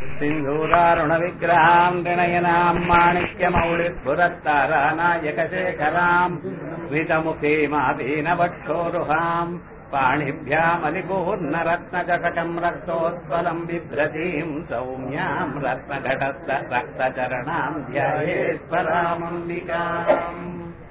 सिन्धूरारुणविग्रहाम् गणयनाम् माणिक्यमौलिस्फुरत्तारानायकशेखराम् स्मितमुखीमापीनवक्षोरुहाम् पाणिभ्यामलिपूर्णरत्नजटकम् रक्तोत्पलम् बिभ्रतीम् सौम्याम् रत्नघटस्थ रक्तचरणाम् ध्यायेश्वरामम्बिकाम्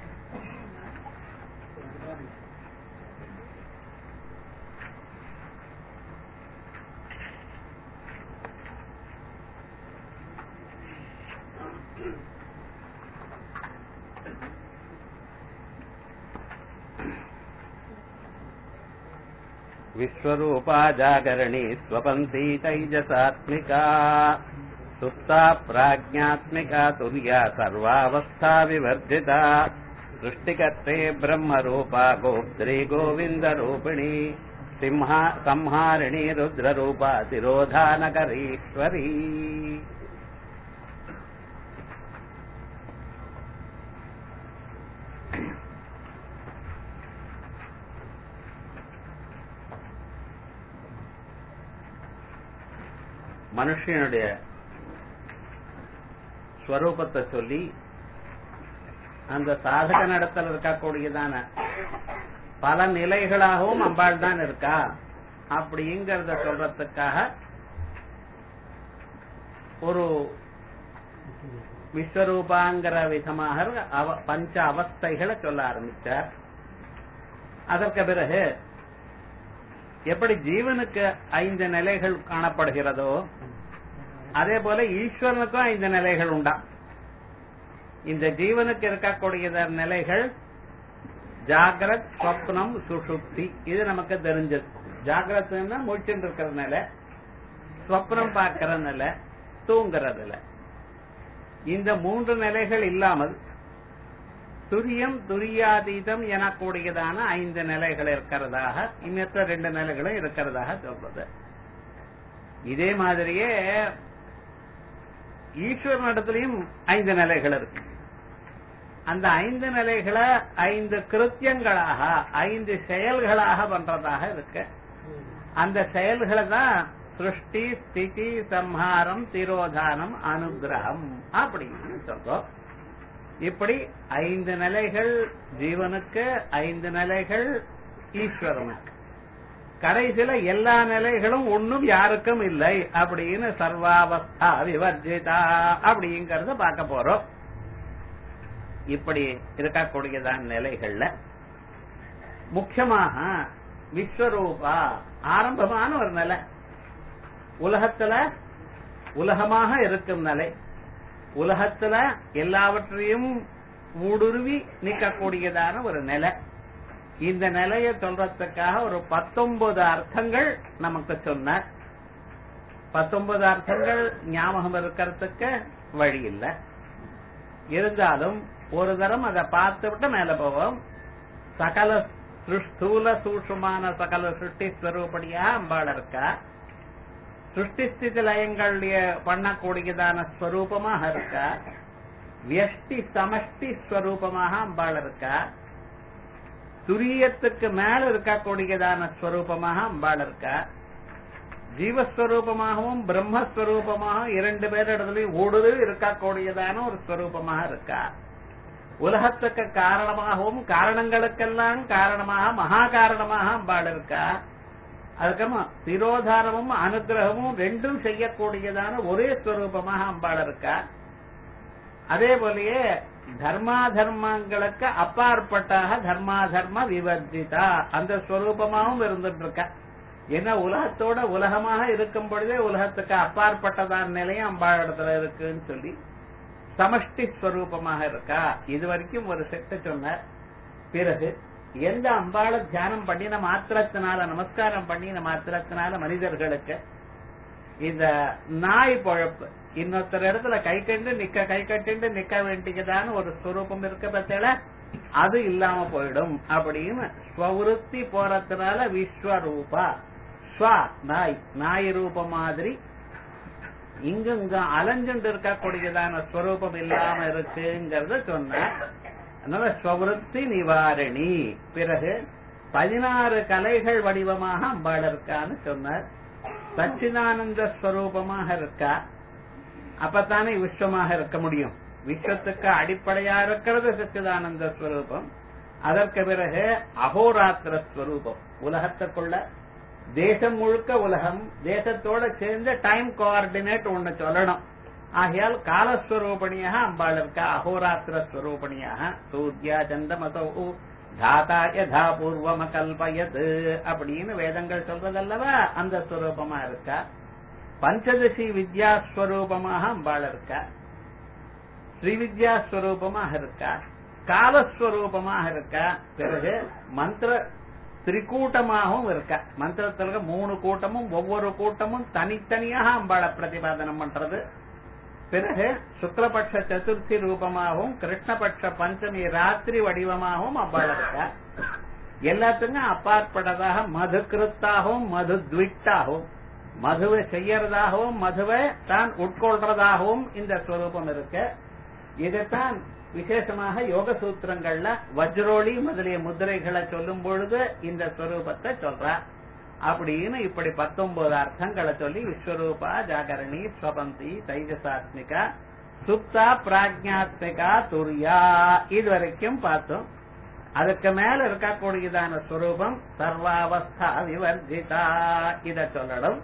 विश्वरूपा जागरणी स्वपन्थी तैजसात्मिका सुप्ता प्राज्ञात्मिका तुर्या सर्वावस्था विवर्जिता सृष्टिकर्ते ब्रह्मरूपा गोप्त्री गोविन्दरूपिणी सिंहा संहारिणी रुद्ररूपा तिरोधानकरीश्वरी மனுஷனுடைய ஸ்வரூபத்தை சொல்லி அந்த சாதக நடத்தல் இருக்கக்கூடியதான பல நிலைகளாகவும் அம்பாள் தான் இருக்கா அப்படிங்கறத சொல்றதுக்காக ஒரு விஸ்வரூபாங்கிற விதமாக அவ- பஞ்ச அவஸ்தைகளை சொல்ல ஆரம்பிச்சார் அதற்கு பிறகு எப்படி ஜீவனுக்கு ஐந்து நிலைகள் காணப்படுகிறதோ அதே போல ஈஸ்வரனுக்கும் ஐந்து நிலைகள் உண்டா இந்த ஜீவனுக்கு இருக்கக்கூடிய நிலைகள் ஜாகிரத் ஸ்வப்னம் சுஷுப்தி இது நமக்கு தெரிஞ்சது ஜாகிரத்னா முழிச்சுட்டு இருக்கிற நிலை ஸ்வப்னம் பார்க்கிற நிலை தூங்குற நிலை இந்த மூன்று நிலைகள் இல்லாமல் துரியம் துரியாதீதம் எனக்கூடியதான ஐந்து நிலைகள் இருக்கிறதாக இன்னத்த ரெண்டு நிலைகளும் இருக்கிறதாக சொல்றது இதே மாதிரியே ஈஸ்வரனிடத்திலையும் ஐந்து நிலைகள் இருக்கு அந்த ஐந்து நிலைகளை ஐந்து கிருத்தியங்களாக ஐந்து செயல்களாக பண்றதாக இருக்கு அந்த செயல்களை தான் சிருஷ்டி ஸ்திதி சம்ஹாரம் திரோதானம் அனுகிரகம் அப்படின்னு சொல்றோம் இப்படி ஐந்து நிலைகள் ஜீவனுக்கு ஐந்து நிலைகள் ஈஸ்வரனுக்கு கடைசியில எல்லா நிலைகளும் ஒண்ணும் யாருக்கும் இல்லை அப்படின்னு சர்வாவஸ்தா விவர்ஜிதா அப்படிங்கறத பார்க்க போறோம் இப்படி இருக்கக்கூடியதான் நிலைகள்ல முக்கியமாக விஸ்வரூபா ஆரம்பமான ஒரு நிலை உலகத்துல உலகமாக இருக்கும் நிலை உலகத்துல எல்லாவற்றையும் ஊடுருவி நிற்கக்கூடியதான ஒரு நிலை இந்த நிலையை சொல்றதுக்காக ஒரு பத்தொன்பது அர்த்தங்கள் நமக்கு சொன்னார் பத்தொன்பது அர்த்தங்கள் ஞாபகம் இருக்கிறதுக்கு வழி இல்லை இருந்தாலும் ஒரு தரம் அதை பார்த்து விட்டு மேல போவோம் சகல சிருஷ்- ஸ்தூல சூட்சுமான சகல சிருஷ்டி ஸ்வரூபடியா அம்பாள் இருக்கா சிருஷ்டி ஸ்திதி லயங்களுடைய பண்ணக்கூடியதான ஸ்வரூபமாக இருக்கா வியஷ்டி சமஷ்டி ஸ்வரூபமாக அம்பாள் இருக்கா துரியத்துக்கு மேல இருக்கக்கூடியதான ஸ்வரூபமாக அம்பாள் இருக்கா ஜீவஸ்வரூபமாகவும் பிரம்மஸ்வரூபமாகவும் இரண்டு பேரிடத்துலயும் ஊடுருவி இருக்கக்கூடியதான ஒரு ஸ்வரூபமாக இருக்கா உலகத்துக்கு காரணமாகவும் காரணங்களுக்கெல்லாம் காரணமாக மகா காரணமாக அம்பாள் இருக்கா அதுக்கப்புறமா திரோதானமும் அனுகிரகமும் ரெண்டும் செய்யக்கூடியதான ஒரே ஸ்வரூபமாக அம்பாள் இருக்கா அதே போலயே தர்மா தர்மங்களுக்கு அப்பாற்பட்டாக தர்மா தர்ம விவர்ஜிதா அந்த ஸ்வரூபமாகவும் இருந்துட்டு இருக்கா ஏன்னா உலகத்தோட உலகமாக இருக்கும் பொழுதே உலகத்துக்கு அப்பாற்பட்டதான் நிலையம் அம்பாள் இடத்துல இருக்குன்னு சொல்லி சமஷ்டி ஸ்வரூபமாக இருக்கா இது வரைக்கும் ஒரு செட்டு சொன்னார் பிறகு எந்த அம்பாள தியானம் பண்ணின மாத்திரத்தினால நமஸ்காரம் பண்ணின மாத்திரத்தினால மனிதர்களுக்கு இந்த நாய் பொழப்பு இன்னொருத்தர் இடத்துல கை கண்டு நிக்க கை கட்டிண்டு நிக்க வேண்டியதான ஒரு ஸ்வரூபம் இருக்க பத்தில அது இல்லாம போயிடும் அப்படின்னு ஸ்வருத்தி போறதுனால விஸ்வரூபா ஸ்வ நாய் நாய் ரூபம் மாதிரி இங்க இங்க அலைஞ்சுண்டு இருக்கக்கூடியதான ஸ்வரூபம் இல்லாம இருக்குங்கிறத சொன்னார் அதனால ஸ்வருத்தி நிவாரணி பிறகு பதினாறு கலைகள் வடிவமாக அம்பாள் இருக்கான்னு சொன்னார் சச்சிதானந்த ஸ்வரூபமாக இருக்கா அப்பத்தானே விஸ்வமாக இருக்க முடியும் விஸ்வத்துக்கு அடிப்படையா இருக்கிறது சச்சிதானந்த ஸ்வரூபம் அதற்கு பிறகு அகோராத்திர ஸ்வரூபம் உலகத்துக்குள்ள தேசம் முழுக்க உலகம் தேசத்தோட சேர்ந்து டைம் கோஆர்டினேட் ஒண்ணு சொல்லணும் ஆகையால் காலஸ்வரூபணியாக அம்பாள் இருக்கா அகோராத்திர ஸ்வரூபணியாக சூர்யா சந்தமசௌ தாத்தா யதா பூர்வம கல்பயது அப்படின்னு வேதங்கள் சொல்றதல்லவா அந்த ஸ்வரூபமா இருக்கா பஞ்சதசி வித்யா ஸ்வரூபமாக அம்பாள் இருக்கா ஸ்ரீவித்யா ஸ்வரூபமாக இருக்கா காலஸ்வரூபமாக இருக்கா பிறகு மந்திர திரிகூட்டமாகவும் இருக்கா மந்திரத்துல மூணு கூட்டமும் ஒவ்வொரு கூட்டமும் தனித்தனியாக அம்பாளை பிரதிபாதனம் பண்றது பிறகு சுக்லபட்ச சதுர்த்தி ரூபமாகவும் கிருஷ்ணபட்ச பஞ்சமி ராத்திரி வடிவமாகவும் அம்பாள் இருக்கா எல்லாத்துக்கும் அப்பாற்பட்டதாக மது கிருத்தாகவும் மது துவிட்டாகவும் மதுவை செய்யறதாகவும் மதுவை தான் உட்கொள்றதாகவும் இந்த ஸ்வரூபம் இருக்கு இதைத்தான் விசேஷமாக யோக சூத்திரங்கள்ல வஜ்ரோலி முதலிய முதிரைகளை சொல்லும் பொழுது இந்த ஸ்வரூபத்தை சொல்றா அப்படின்னு இப்படி பத்தொன்பது அர்த்தங்களை சொல்லி விஸ்வரூபா ஜாகரணி ஸ்வபந்தி தைஜசாத்மிகா சுப்தா பிராஜ்யாத்மிகா துரியா இது வரைக்கும் பார்த்தோம் அதுக்கு மேல இருக்கக்கூடியதான ஸ்வரூபம் சர்வாவஸ்தா விவர்ஜிதா இத சொல்லணும்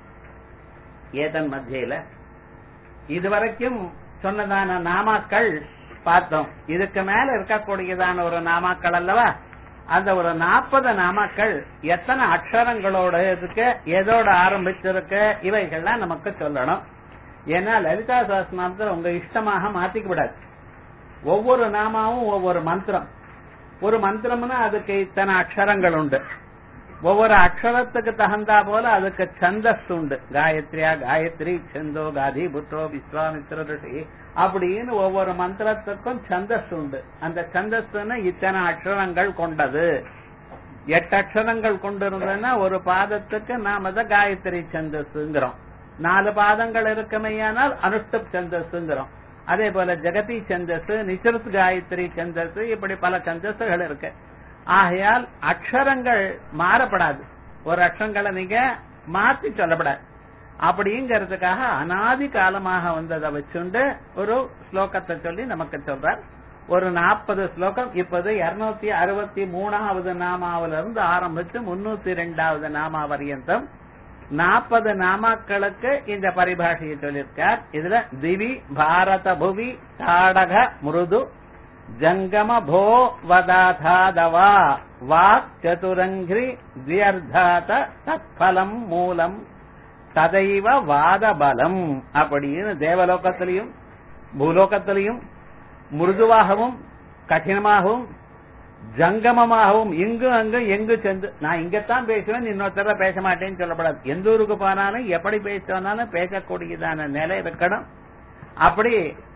ஏதன் மத்தியில இதுவரைக்கும் சொன்னதான நாமாக்கள் பார்த்தோம் இதுக்கு மேல இருக்கக்கூடியதான ஒரு நாமாக்கள் அல்லவா அந்த ஒரு நாற்பது நாமாக்கள் எத்தனை அக்ஷரங்களோட இருக்கு எதோட ஆரம்பிச்சிருக்கு இவைகள்லாம் நமக்கு சொல்லணும் ஏன்னா லலிதா சாஸ்திரநாமத்தை உங்க இஷ்டமாக மாத்திக்க விடாது ஒவ்வொரு நாமாவும் ஒவ்வொரு மந்திரம் ஒரு மந்திரம்னா அதுக்கு இத்தனை அக்ஷரங்கள் உண்டு ஒவ்வொரு அக்ஷரத்துக்கு தகுந்தா போல அதுக்கு சந்தஸ் உண்டு காயத்ரியா காயத்ரி சந்தோ காதி புற்றோ விஸ்வாமித்ர ரிஷி அப்படின்னு ஒவ்வொரு மந்திரத்துக்கும் சந்தஸ் உண்டு அந்த சந்தஸ்ன்னு இத்தனை அக்ஷரங்கள் கொண்டது எட்டு அக்ஷரங்கள் கொண்டிருந்ததுன்னா ஒரு பாதத்துக்கு நாம தான் காயத்ரி சந்தஸ்ங்கிறோம் நாலு பாதங்கள் இருக்குமையானால் அனுஷ்டப் சந்தஸ்ங்கிறோம் அதே போல ஜெகதி சந்தஸ் நிசரத் காயத்ரி சந்தஸ் இப்படி பல சந்தஸ்கள் இருக்கு ஆகையால் அக்ஷரங்கள் மாறப்படாது ஒரு அக்ஷரங்களை நீங்க மாத்தி சொல்லப்படாது அப்படிங்கறதுக்காக அனாதி காலமாக வந்ததை வச்சுண்டு ஒரு ஸ்லோகத்தை சொல்லி நமக்கு சொல்றார் ஒரு நாற்பது ஸ்லோகம் இப்போது இருநூத்தி அறுபத்தி மூணாவது நாமாவில இருந்து ஆரம்பிச்சு முன்னூத்தி ரெண்டாவது நாமா பரியந்தம் நாற்பது நாமாக்களுக்கு இந்த பரிபாஷையை சொல்லியிருக்கார் இதுல திவி பாரத புவி தாடக மிருது ஜங்கம போ வதாதாதவா வாக் சதுரங்கிரி தியர்தாத தத்பலம் மூலம் ததைவ வாதபலம் அப்படின்னு தேவலோகத்திலையும் பூலோகத்திலையும் மிருதுவாகவும் கடினமாகவும் ஜங்கமமாகவும் இங்கும் அங்கும் எங்கு சென்று நான் இங்கத்தான் பேசுவேன் இன்னொருத்தர பேச மாட்டேன்னு சொல்லப்படாது எந்த ஊருக்கு போனாலும் எப்படி பேசினாலும் பேசக்கூடியதான நிலை இருக்கணும் அப்படி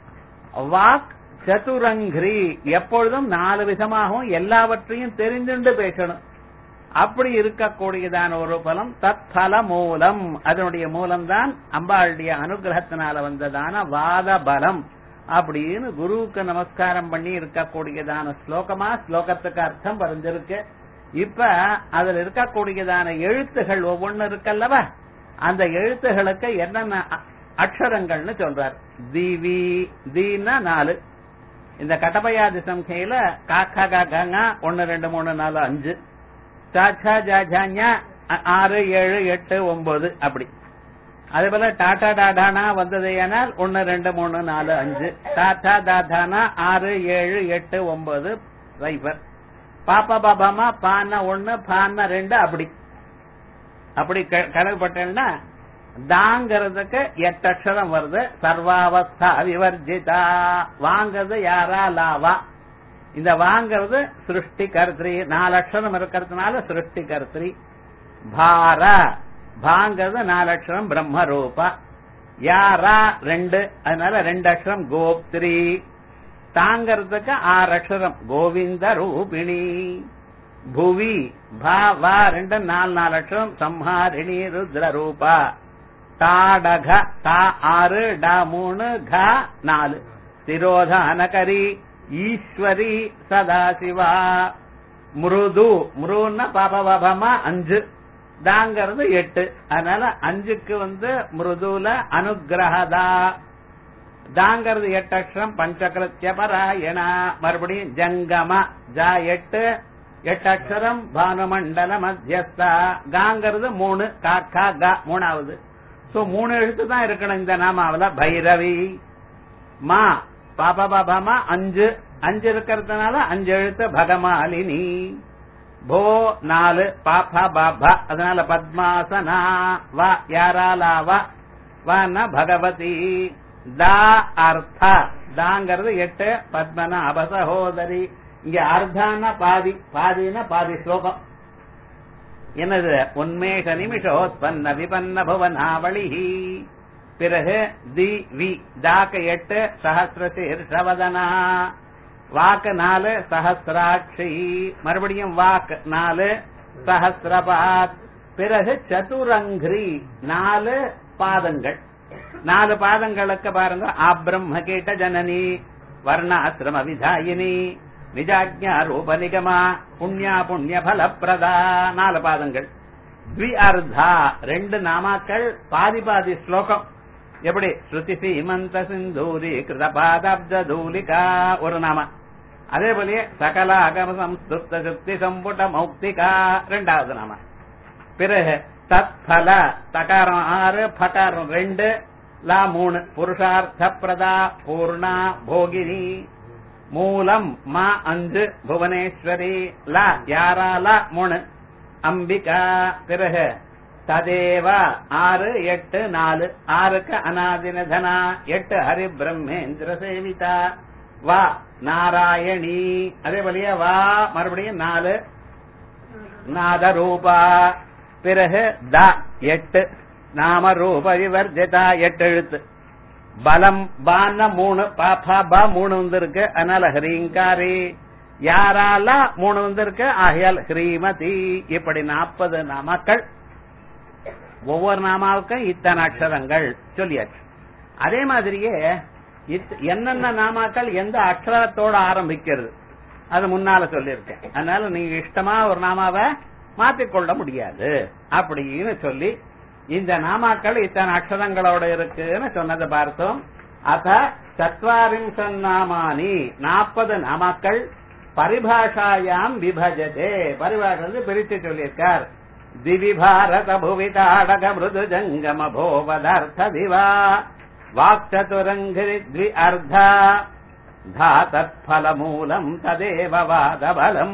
வாக் சதுரங்கிரி எப்பொழுதும் நாலு விதமாகவும் எல்லாவற்றையும் தெரிந்துண்டு பேசணும் அப்படி இருக்கக்கூடியதான ஒரு பலம் தத்பல மூலம் அதனுடைய மூலம்தான் அம்பாளுடைய அனுகிரகத்தினால வந்ததான வாத பலம் அப்படின்னு குருவுக்கு நமஸ்காரம் பண்ணி இருக்கக்கூடியதான ஸ்லோகமா ஸ்லோகத்துக்கு அர்த்தம் வரைஞ்சிருக்கு இப்ப அதுல இருக்கக்கூடியதான எழுத்துகள் ஒவ்வொன்னு இருக்கல்லவா அந்த எழுத்துகளுக்கு என்னென்ன அக்ஷரங்கள்னு சொல்றார் திவி தீனா நாலு இந்த கட்டபயாதி சம்கையில காக்கா காக்காங்க ஒன்னு ரெண்டு மூணு நாலு அஞ்சு சாச்சா ஜாஜாஞ்சா ஆறு ஏழு எட்டு ஒன்பது அப்படி அதே போல டாடா டாடானா வந்தது ஏனால் ஒன்னு ரெண்டு மூணு நாலு அஞ்சு டாடா டாடானா ஆறு ஏழு எட்டு ஒன்பது சைபர் பாப்பா பாபாமா பான ஒன்னு பான ரெண்டு அப்படி அப்படி கணக்கு பட்டேன்னா தாங்கிறதுக்கு எட்டு அக்ஷரம் வருது சர்வாவஸ்தா விவர்ஜிதா வாங்கிறது யாரா லாவா இந்த வாங்கிறது சிருஷ்டி கர்த்திரி நாலு அக்ஷரம் இருக்கிறதுனால சிருஷ்டி கர்த்திரி பார பாங்கிறது நாலு அக்ஷரம் பிரம்ம ரூபா யாரா ரெண்டு அதனால ரெண்டு அக்ஷரம் கோப்திரி தாங்கிறதுக்கு ஆறு அக்ஷரம் கோவிந்த ரூபிணி புவி பா வா ரெண்டு நாலு நாலு அக்ஷரம் சம்ஹாரிணி ருத்ர ரூபா தாடக தா ஆறு டா மூணு க நாலு திரோதானகரி ஈஸ்வரி சதாசிவா மிருது மிருன்னா பாப பாபமா அஞ்சு தாங்கிறது எட்டு அதனால அஞ்சுக்கு வந்து மிருதுல அனுகிரகதா தாங்கிறது எட்டு அக்ஷரம் பஞ்சகிருத்திய பராயணா மறுபடியும் ஜங்கம ஜா எட்டு எட்டு அக்ஷரம் பானுமண்டல மத்தியஸ்தா காங்கிறது மூணு காக்கா கா மூணாவது சோ மூணு எழுத்து தான் இருக்கணும் இந்த நாமாவில பைரவி மா பாபா பாபாமா அஞ்சு அஞ்சு இருக்கிறதுனால அஞ்சு எழுத்து பகமாலினி போ நாலு பாபா பாபா அதனால பத்மாசனா வா யாராலா வா வான்னா பகவதி தா அர்த்தா தாங்கிறது எட்டு பத்மனா அபசகோதரி இங்க அர்த்தான பாதி பாதினா பாதி ஸ்லோகம் என்னது உன்மேக நிமிஷோத்பன்ன விபன்ன புவனாவளி பிறகு தி வி தாக்க எட்டு சஹசிர சீர்ஷவதனா வாக்கு நாலு சஹசிராட்சி மறுபடியும் வாக்கு நாலு சஹசிரபாத் பிறகு சதுரங்கிரி நாலு பாதங்கள் நாலு பாதங்களுக்கு பாருங்க ஆப்ரம்ம கீட்ட ஜனனி வர்ணாசிரம விதாயினி நிஜாஜ்ஞா ரூப நிகமா புண்ணியா புண்ணிய பலப்பிரதா நாலு பாதங்கள் த்வி அர்த்தா ரெண்டு நாமாக்கள் பாதி பாதி ஸ்லோகம் எப்படி ஸ்ருதி சீமந்த சிந்தூரி கிருத பாதாப்ஜ தூலிகா ஒரு நாம அதே போலயே சகல அகம சம்ஸ்கிருத சுக்தி சம்புட மௌக்திகா ரெண்டாவது நாம பிறகு தத்பல தகாரம் ஆறு பகாரம் ரெண்டு லா மூணு புருஷார்த்த பிரதா பூர்ணா போகினி மூலம் மா அஞ்சு புவனேஸ்வரி லா யாரா லா மூணு அம்பிகா பிறகு ததேவ ஆறு எட்டு நாலு ஆறுக்கு அநாதினதனா எட்டு ஹரி பிரம்மேந்திர சேவிதா வா நாராயணி அதே போலயே வா மறுபடியும் நாலு நாதரூபா பிறகு த எட்டு நாம ரூப விவர்ஜிதா எட்டு எழுத்து பலம் பான மூணு பாபா பா மூணு வந்திருக்கு அதனால ஹரீங்காரி யாரால மூணு வந்திருக்கு ஆகையால் ஹ்ரீமதி இப்படி நாற்பது நாமாக்கள் ஒவ்வொரு நாமாவுக்கும் இத்தனை அக்ஷரங்கள் சொல்லியாச்சு அதே மாதிரியே என்னென்ன நாமாக்கள் எந்த அக்ஷரத்தோட ஆரம்பிக்கிறது அது முன்னால சொல்லியிருக்கேன் அதனால நீங்க இஷ்டமா ஒரு நாமாவை மாத்திக்கொள்ள முடியாது அப்படின்னு சொல்லி இந்த நாமாக்கள் இத்தனை அக்ஷரங்களோட இருக்குன்னு சொன்னதை பார்த்தோம் அத சத்வாரிம்சன் நாமானி நாற்பது நாமாக்கள் பரிபாஷாயாம் விபஜதே பரிபாஷை பிரித்து சொல்லியிருக்கார் திவி பாரத புவி தாடக மிருது ஜங்கம போவதார்த்த திவா வாக்சதுரங்கிரி த்வி அர்த்தா தாத்தத்பல மூலம் ததேவ வாத பலம்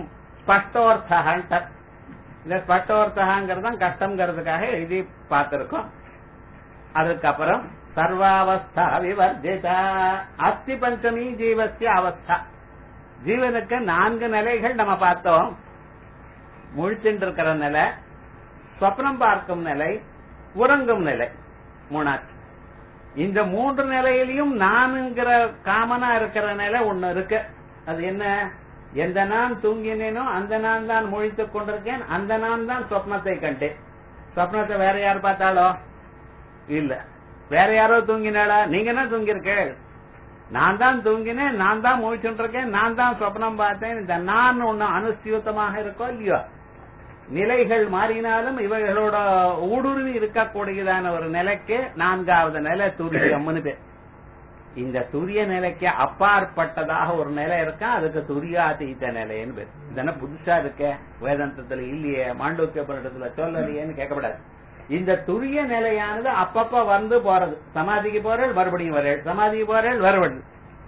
ஸ்பஷ்டோர்த்த இந்த ஸ்பஷ்டோர்த்தகாங்கிறது தான் கஷ்டம்ங்கிறதுக்காக எழுதி பார்த்திருக்கோம் அதுக்கப்புறம் சர்வாவஸ்தா விவர்ஜிதா அஸ்தி பஞ்சமி ஜீவசிய அவஸ்தா ஜீவனுக்கு நான்கு நிலைகள் நம்ம பார்த்தோம் முழிச்சுட்டு இருக்கிற நிலை சொப்னம் பார்க்கும் நிலை உறங்கும் நிலை மூணாச்சு இந்த மூன்று நிலையிலையும் நானுங்கிற காமனா இருக்கிற நிலை ஒண்ணு இருக்கு அது என்ன எந்த நான் தூங்கினேனோ அந்த நான் தான் முழித்துக் கொண்டிருக்கேன் அந்த நான் தான் சொப்னத்தை கண்டேன் சொப்னத்தை வேற யார் பார்த்தாலோ இல்ல வேற யாரோ தூங்கினாளா நீங்க என்ன தூங்கியிருக்கேள் நான் தான் தூங்கினேன் நான் தான் முழிச்சுட்டு இருக்கேன் நான் தான் சொப்னம் பார்த்தேன் இந்த நான் ஒண்ணு அனுசியூத்தமாக இருக்கோ இல்லையோ நிலைகள் மாறினாலும் இவைகளோட ஊடுருவி இருக்கக்கூடியதான ஒரு நிலைக்கு நான்காவது நிலை துரியம்னு பேர் இந்த துரிய நிலைக்கு அப்பாற்பட்டதாக ஒரு நிலை இருக்கா அதுக்கு துரியாதீத நிலைன்னு பேர் இதென்ன புதுசா இருக்க வேதாந்தத்துல இல்லையே மாண்டூக்கிய பண்டத்துல சொல்லலையேன்னு கேட்கப்படாது இந்த துரிய நிலையானது அப்பப்ப வந்து போறது சமாதிக்கு போறேள் மறுபடியும் வரேள் சமாதிக்கு போறேள் வரவள்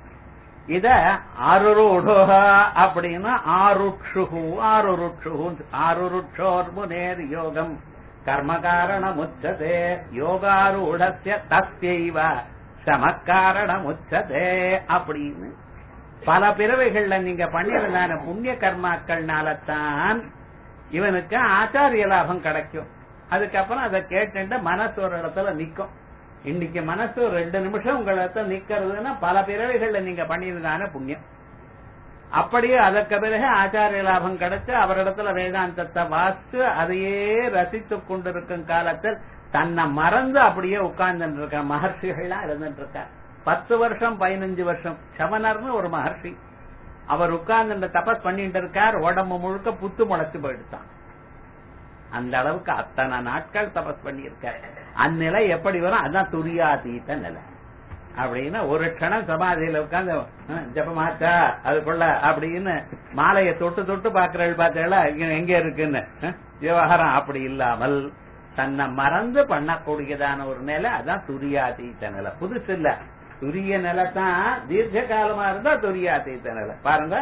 இத ஆருருடோக அப்படின்னா ஆருட்சுகு ஆருருட்சுகு ஆருருட்சோர் முனேர் யோகம் கர்ம காரணம் உச்சதே யோகாரூடசிய தஸ்யைவ சமக்காரணம் உச்சதே அப்படின்னு பல பிறவைகள்ல நீங்க பண்ணிருந்தான புண்ணிய கர்மாக்கள்னால தான் இவனுக்கு ஆச்சாரிய லாபம் கிடைக்கும் அதுக்கப்புறம் அதை கேட்டு மனசு ஒரு இடத்துல நிக்கும் இன்னைக்கு மனசு ஒரு ரெண்டு நிமிஷம் உங்க இடத்துல நிக்கிறதுன்னா பல பிறவைகள்ல நீங்க பண்ணியிருந்தான புண்ணியம் அப்படியே அதற்கு பிறகு ஆச்சாரிய லாபம் கிடைச்சு அவரிடத்துல வேதாந்தத்தை வாசித்து அதையே ரசித்துக் கொண்டிருக்கும் காலத்தில் தன்னை மறந்து அப்படியே உட்கார்ந்து இருக்க மகர்ஷிகள்லாம் இருந்துட்டு இருக்கார் பத்து வருஷம் பதினஞ்சு வருஷம் சமணர்னு ஒரு மகர்ஷி அவர் உட்கார்ந்து தபஸ் பண்ணிட்டு இருக்கார் உடம்பு முழுக்க புத்து முளைச்சு போயிடுத்தான் அந்த அளவுக்கு அத்தனை நாட்கள் தபஸ் பண்ணியிருக்க அந்நிலை எப்படி வரும் அதான் துரியாதீத நிலை அப்படின்னு ஒரு க்ஷணம் சமாதியில உட்கார்ந்து அஹ், ஜபமாச்சா அதுக்குள்ள அப்படின்னு மாலையை தொட்டு தொட்டு பாக்குறள் பார்த்தேளா எங்க இருக்குன்னு அஹ், விவகாரம் அப்படி இல்லாமல் தன்னை மறந்து பண்ணக்கூடியதான ஒரு நிலை அதான் துரியாதீத நிலை புதுசு இல்ல துரிய நிலை தான் தீர்க்க காலமா இருந்தா துரியாதீத நிலை பாருங்க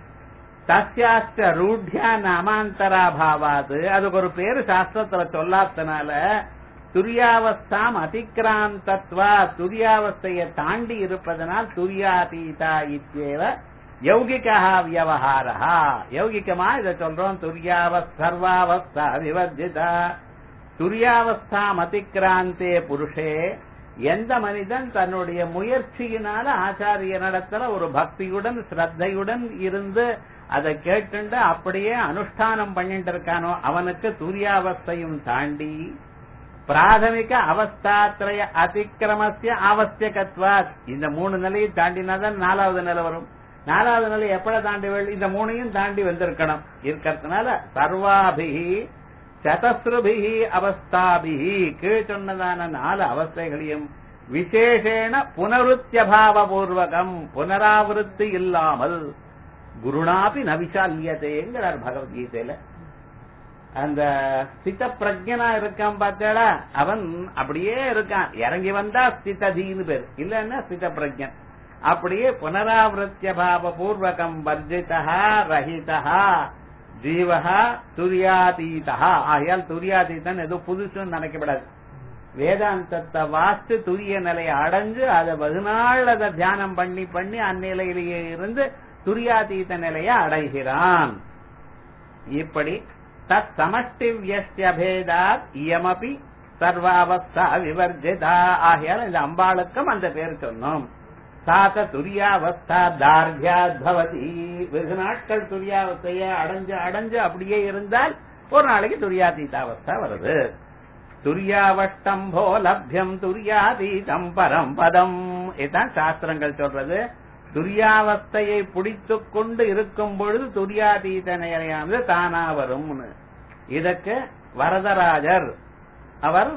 தஸ்யாஸ்ட ரூட்யா நாமாந்தராபாவாது அதுக்கு ஒரு பேரு சாஸ்திரத்துல சொல்லாதனால துரியாவஸ்தாம் அதிக்ராந்தத்வா துரியாவஸ்தையை தாண்டி இருப்பதனால் துரியாதீதா இத்தியேவ யௌகிகா வியவஹாரா யௌகிகமா இதை சொல்றோம் துரியாவஸ் சர்வாவஸ்தா விவர்ஜிதா துரியாவஸ்தாம் அதிக்ராந்தே புருஷே எந்த மனிதன் தன்னுடைய முயற்சியினால ஆச்சாரியனிடத்துல ஒரு பக்தியுடன் ஸ்ரத்தையுடன் இருந்து அதை கேட்டுண்டு அப்படியே அனுஷ்டானம் பண்ணிட்டு இருக்கானோ அவனுக்கு துரியாவஸ்தையும் தாண்டி பிராதமிக அவஸ்தாத்திரய அதிக்கிரமசிய ஆவசியகத்வாத் இந்த மூணு நிலையை தாண்டினாதான் நாலாவது நிலை வரும் நாலாவது நிலை எப்பட தாண்டி வெள்- இந்த மூணையும் தாண்டி வந்திருக்கணும் இருக்கிறதுனால சர்வாபிகி சதஸ்ருபிகி அவஸ்தாபிகி கீழ் சொன்னதான நாலு அவஸ்தைகளையும் விசேஷேன புனருத்தியபாவ பூர்வகம் புனராவிருத்தி இல்லாமல் குருணாபி நவிசால்யதேங்கிறார் பகவத்கீதையில அந்த ஸ்தித பிரஜனா இருக்கான் பார்த்தாடா அவன் அப்படியே இருக்கான் இறங்கி வந்தா ஸ்திததீன்னு பேர் இல்லன்னா ஸ்தித பிரஜன் அப்படியே புனராவிருத்திய பாவ பூர்வகம் வர்ஜிதா ரஹிதா ஜீவஹா துரியாதீதா ஆகையால் துரியாதீதன் ஏதோ புதுசுன்னு நினைக்கப்படாது வேதாந்தத்தை வாஸ்து துரிய நிலையை அடைஞ்சு அதை பதினாள் அதை தியானம் பண்ணி பண்ணி அந்நிலையிலேயே இருந்து துரியாதீத நிலையை அடைகிறான் இப்படி தத் சமஷ்டி வியஸ்யபேதாத் இயமபி சர்வாவஸ்தா விவர்ஜிதா ஆகையால் இந்த அம்பாளுக்கும் அந்த பேர் சொன்னோம் சாத துரியாவஸ்தா தார்கியாத் பவதி வெகு நாட்கள் துரியாவஸ்தைய அடைஞ்சு அடைஞ்சு அப்படியே இருந்தால் ஒரு நாளைக்கு துரியாதீதாவஸ்தா வருது துரியாவஷ்டம்போ லப்யம் துரியாதீதம் பரம் பதம் இதுதான் சாஸ்திரங்கள் சொல்றது துரியாவஸ்தையை பிடித்துக் கொண்டு இருக்கும் பொழுது துரியாதீத நிலையானது தானா வரும்னு இதற்கு வரதராஜர் அவர்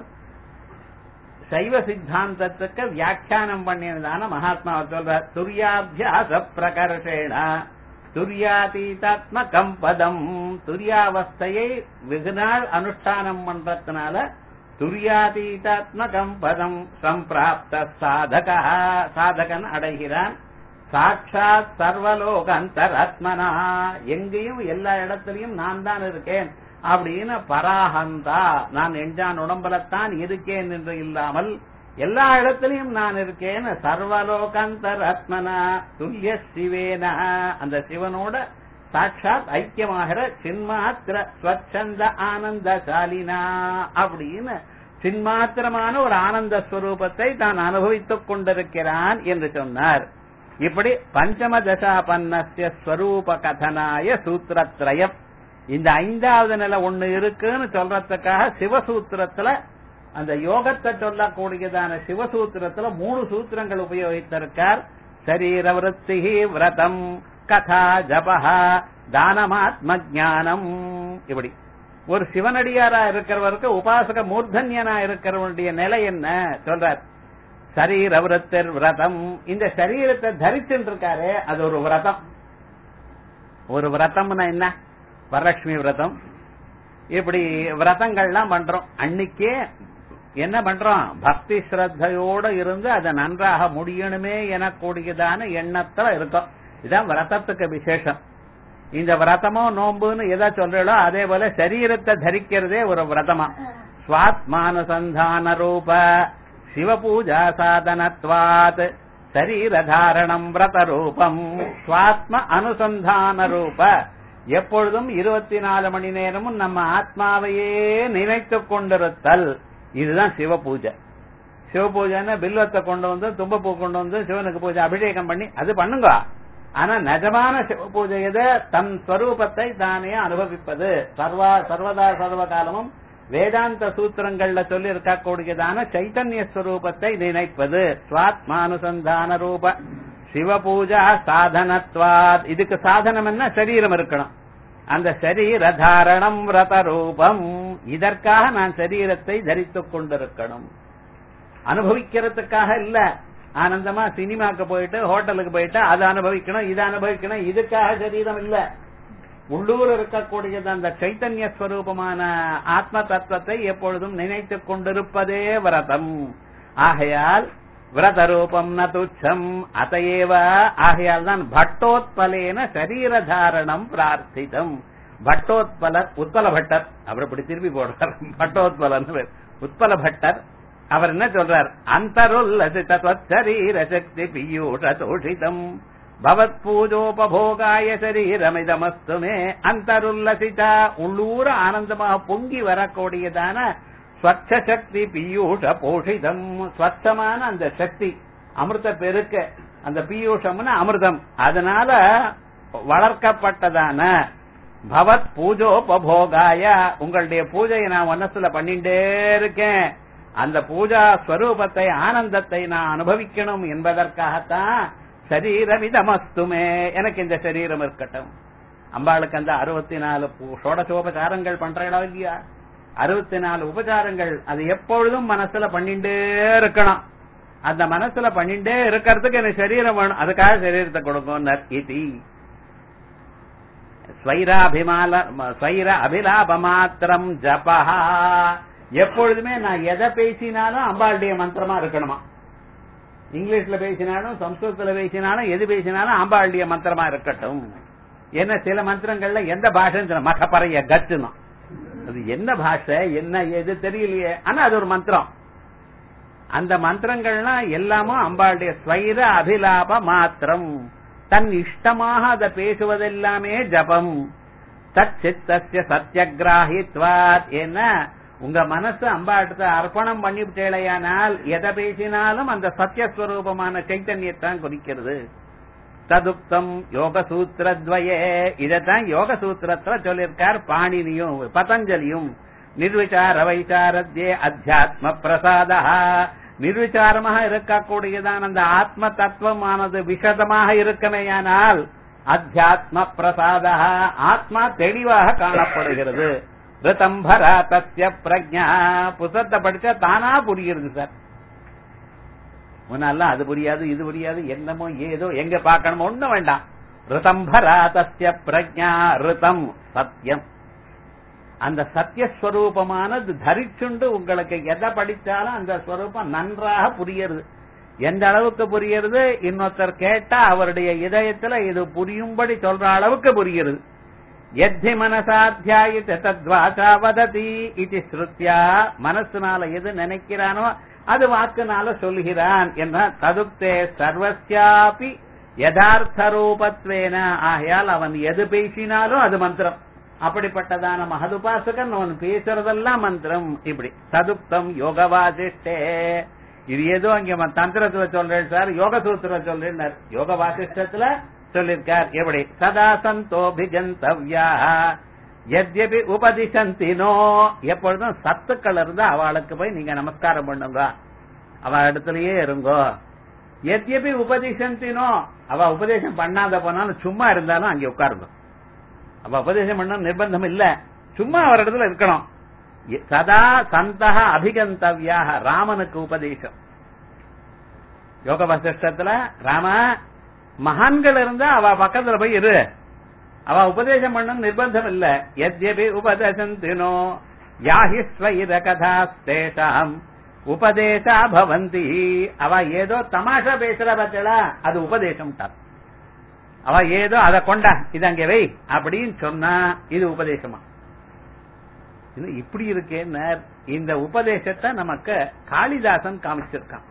சைவ சித்தாந்தத்துக்கு வியாக்கியானம் பண்ணியதான மகாத்மா சொல்றார் துரியாபியாச பிரகர்ஷேண துரியாதீதாத்மகம் பதம் துரியாவஸ்தையை வெகுநாள் அனுஷ்டானம் பண்றதுனால துரியாதீதாத்மகம் பதம் சம்பிராப்த சாதக சாதகன் அடைகிறான் சாட்சாத் சர்வலோக அந்தராத்மனா எங்கேயும் எல்லா இடத்திலையும் நான் தான் இருக்கேன் அப்படின்னு பராஹந்தா நான் எஞ்சான் உடம்பலத்தான் இருக்கேன் என்று இல்லாமல் எல்லா இடத்திலையும் நான் இருக்கேன் சர்வலோகாந்தராத்மனா துல்லிய சிவேன அந்த சிவனோட சாட்சாத் ஐக்கியமாகிற சின்மாத்திர ஸ்வச்சந்த ஆனந்தசாலினா அப்படின்னு சின்மாத்திரமான ஒரு ஆனந்த ஸ்வரூபத்தை தான் அனுபவித்துக் கொண்டிருக்கிறான் என்று சொன்னார் இப்படி பஞ்சம தசாபன்னஸ்ய ஸ்வரூப கதனாய சூத்திரத்ரயம் இந்த ஐந்தாவது நிலை ஒண்ணு இருக்குன்னு சொல்றதுக்காக சிவசூத்திரத்துல அந்த யோகத்தை சொல்லக்கூடியதான சிவசூத்திரத்துல மூணு சூத்திரங்கள் உபயோகித்திருக்கார் சரீர விருத்தி விரதம் கதா ஜபஹா தானமாத்ம ஞானம் இப்படி ஒரு சிவனடியாரா இருக்கிறவருக்கு உபாசக மூர்தன்யனா இருக்கிறவனுடைய நிலை என்ன சொல்றார் சரீர விரத்தர் விரதம் இந்த சரீரத்தை தரிச்சுட்டு இருக்காரு அது ஒரு விரதம் ஒரு விரதம்னா என்ன வரலட்சுமி விரதம் இப்படி விரதங்கள்லாம் பண்றோம் அன்னைக்கே என்ன பண்றோம் பக்தி ஸ்ரத்தையோட இருந்து அதை நன்றாக முடியணுமே எனக்கூடியதான எண்ணத்துல இருக்கும் இதான் விரதத்துக்கு விசேஷம் இந்த விரதமோ நோம்புன்னு எதை சொல்றீங்களோ அதே போல சரீரத்தை தரிக்கிறதே ஒரு விரதமா சுவாத்மானுசந்தான ரூப சிவபூஜா சாதனத்வாத் சரீரதாரணம் விரத ரூபம் சுவாத்ம அனுசந்தான ரூப எப்பொழுதும் இருபத்தி நாலு மணி நேரமும் நம்ம ஆத்மாவையே நினைத்துக் கொண்டிருத்தல் இதுதான் சிவ பூஜை சிவ பூஜைன்னா பில்வத்தை கொண்டு வந்து தும்பப்பூ கொண்டு வந்து சிவனுக்கு பூஜை அபிஷேகம் பண்ணி அது பண்ணுங்க ஆனா நிஜமான சிவ பூஜை எது தன் ஸ்வரூபத்தை தானே அனுபவிப்பது சர்வா சர்வதா சர்வ காலமும் வேதாந்த சூத்திரங்கள்ல சொல்லி இருக்கக்கூடியதான சைத்தன்ய ஸ்வரூபத்தை நினைப்பது சுவாத்மானுசந்தான ரூப சிவபூஜா சாதனத்வாத் இதுக்கு சாதனம் என்ன சரீரம் இருக்கணும் அந்த சரீர தாரணம் விரத ரூபம் இதற்காக நான் சரீரத்தை தரித்துக் கொண்டிருக்கணும் அனுபவிக்கிறதுக்காக இல்ல ஆனந்தமா சினிமாக்கு போயிட்டு ஹோட்டலுக்கு போயிட்டு அதை அனுபவிக்கணும் இதை அனுபவிக்கணும் இதுக்காக சரீரம் இல்ல உள்ளூர் இருக்கக்கூடியது அந்த சைத்தன்ய ஸ்வரூபமான ஆத்ம தத்துவத்தை எப்பொழுதும் நினைத்துக் கொண்டிருப்பதே விரதம் ஆகையால் விரத ரூபம் ந துச்சம் அதையேவ ஆகையால் தான் பட்டோத்பலேன சரீர தாரணம் பிரார்த்திதம் பட்டோத்பலர் உத்பல பட்டர் அவர் இப்படி திருப்பி போடுறார் பட்டோத்பலன் உத்பல பட்டர் அவர் என்ன சொல்றார் அந்தருல்லசித சரீர சக்தி பியூஷ தோஷிதம் பவத் பூஜோபபோகாய சரீரமிதமஸ்து மே அந்தருல்லசிதா உள்ளூர ஆனந்தமாக பொங்கி வரக்கூடியதான ஸ்வச்ச சக்தி பியூஷ போஷிதம் ஸ்வச்சமான அந்த சக்தி அமிர்த பெருக்க அந்த பியூஷம்னு அமிர்தம் அதனால வளர்க்கப்பட்டதான பவத் பூஜோபபோகாய உங்களுடைய பூஜையை நான் மனசுல பண்ணிட்டே இருக்கேன் அந்த பூஜா ஸ்வரூபத்தை ஆனந்தத்தை நான் அனுபவிக்கணும் என்பதற்காகத்தான் சரீரமிதமஸ்துமே எனக்கு இந்த சரீரம் இருக்கட்டும் அம்பாளுக்கு அந்த அறுபத்தி நாலு சோடசோபசாரங்கள் பண்றீங்களா இல்லையா அறுபத்தி நாலு உபச்சாரங்கள் அது எப்பொழுதும் மனசுல பண்ணிட்டே இருக்கணும் அந்த மனசுல பண்ணிட்டே இருக்கிறதுக்கு எனக்கு சரீரம் வேணும் அதுக்காக சரீரத்தை கொடுக்கும் இதி ஸ்வைராபிமால ஸ்வைர அபிலாப மாத்திரம் ஜபஹா எப்பொழுதுமே நான் எதை பேசினாலும் அம்பாளுடைய மந்திரமா இருக்கணுமா இங்கிலீஷ்ல பேசினாலும் சம்ஸ்கிருதத்துல பேசினாலும் எது பேசினாலும் அம்பாளுடைய மந்திரமா இருக்கட்டும் என்ன சில மந்திரங்கள்ல எந்த பாஷை மகப்பறைய கத்துணும் அது என்ன பாஷை என்ன எது தெரியலையே ஆனா அது ஒரு மந்திரம் அந்த மந்திரங்கள்லாம் எல்லாமும் அம்பாளுடைய ஸ்வைர அபிலாப மாத்திரம் தன் இஷ்டமாக அதை பேசுவதெல்லாமே ஜபம் தத் சித்தசிய சத்தியகிராஹித்வாத் என்ன உங்க மனசு அம்பாட்டத்தை அர்ப்பணம் பண்ணிவிட்டேலையானால் எதை பேசினாலும் அந்த சத்தியஸ்வரூபமான சைத்தன்யத்தான் குறிக்கிறது ததுப்தம் யோக சூத்திரத்வயே இதத்தான் யோக சூத்திரத்துல சொல்லியிருக்கார் பாணினியும் பதஞ்சலியும் நிர்விசார வைசாரத்யே அத்தியாத்ம பிரசாதா நிர்விசாரமாக இருக்கக்கூடியதான் அந்த ஆத்ம தத்துவமானது விஷதமாக இருக்கமேயானால் அத்தியாத்ம பிரசாதா ஆத்மா தெளிவாக காணப்படுகிறது ரிதம்பரா தஸ்ய பிரஜா புத்தகத்தை படிச்சா தானா புரியுது சார் முன்னால அது புரியாது இது புரியாது என்னமோ ஏதோ எங்க பார்க்கணுமோ ஒண்ணும் வேண்டாம் ரிதம்பரா தஸ்ய பிரஜா ரிதம் சத்தியம் அந்த சத்தியஸ்வரூபமானது தரிச்சுண்டு உங்களுக்கு எதை படிச்சாலும் அந்த ஸ்வரூபம் நன்றாக புரியுது எந்த அளவுக்கு புரியுறது இன்னொருத்தர் கேட்டா அவருடைய இதயத்துல இது புரியும்படி சொல்ற அளவுக்கு புரியுது எத்தி மனசாத்தியாயித்த தத்வாசா வததி இது ஸ்ருத்யா மனசுனால எது நினைக்கிறானோ அது வாக்குனால சொல்கிறான் என்ற ததுக்தே சர்வசியாபி யதார்த்த ரூபத்வேன ஆகையால் அவன் எது பேசினாலும் அது மந்திரம் அப்படிப்பட்டதான மகதுபாசகன் அவன் பேசுறதெல்லாம் மந்திரம் இப்படி சதுப்தம் யோக வாசிஷ்டே இது ஏதோ அங்க தந்திரத்துல சொல்றேன் சார் யோக சூத்திர சொல்றேன் யோக வாசிஷ்டத்துல சொல்லிருக்கார் எப்படி சதா சந்தோபிகந்தவ்யா எத்யபி உபதிசந்தினோ எப்பொழுதும் சத்துக்கள் இருந்தா அவளுக்கு போய் நீங்க நமஸ்காரம் பண்ணுங்க அவ இடத்துலயே இருங்கோ எத்யபி உபதிசந்தினோ அவ உபதேசம் பண்ணாத போனாலும் சும்மா இருந்தாலும் அங்கே உட்காருங்க அவ உபதேசம் பண்ண நிர்பந்தம் இல்ல சும்மா அவர் இடத்துல இருக்கணும் சதா சந்தக அபிகந்தவ்யாக ராமனுக்கு உபதேசம் யோக வசிஷ்டத்துல ராம மகான்கள் இருந்தா அவ பக்கத்துல போய் இரு அவ உபதேசம் பண்ண நிர்பந்தம் இல்ல எத்யபி உபதேசந்தினோ யாஹி ஸ்வைர கதாஸ்தேஷாம் உபதேசா பவந்தி அவ ஏதோ தமாஷா பேசுற பத்தலா அது உபதேசம் தான் அவ ஏதோ அத கொண்டா இது அங்க வை அப்படின்னு சொன்னா இது உபதேசமா இது இப்படி இருக்கேன்னு இந்த உபதேசத்தை நமக்கு காளிதாசன் காமிச்சிருக்கான்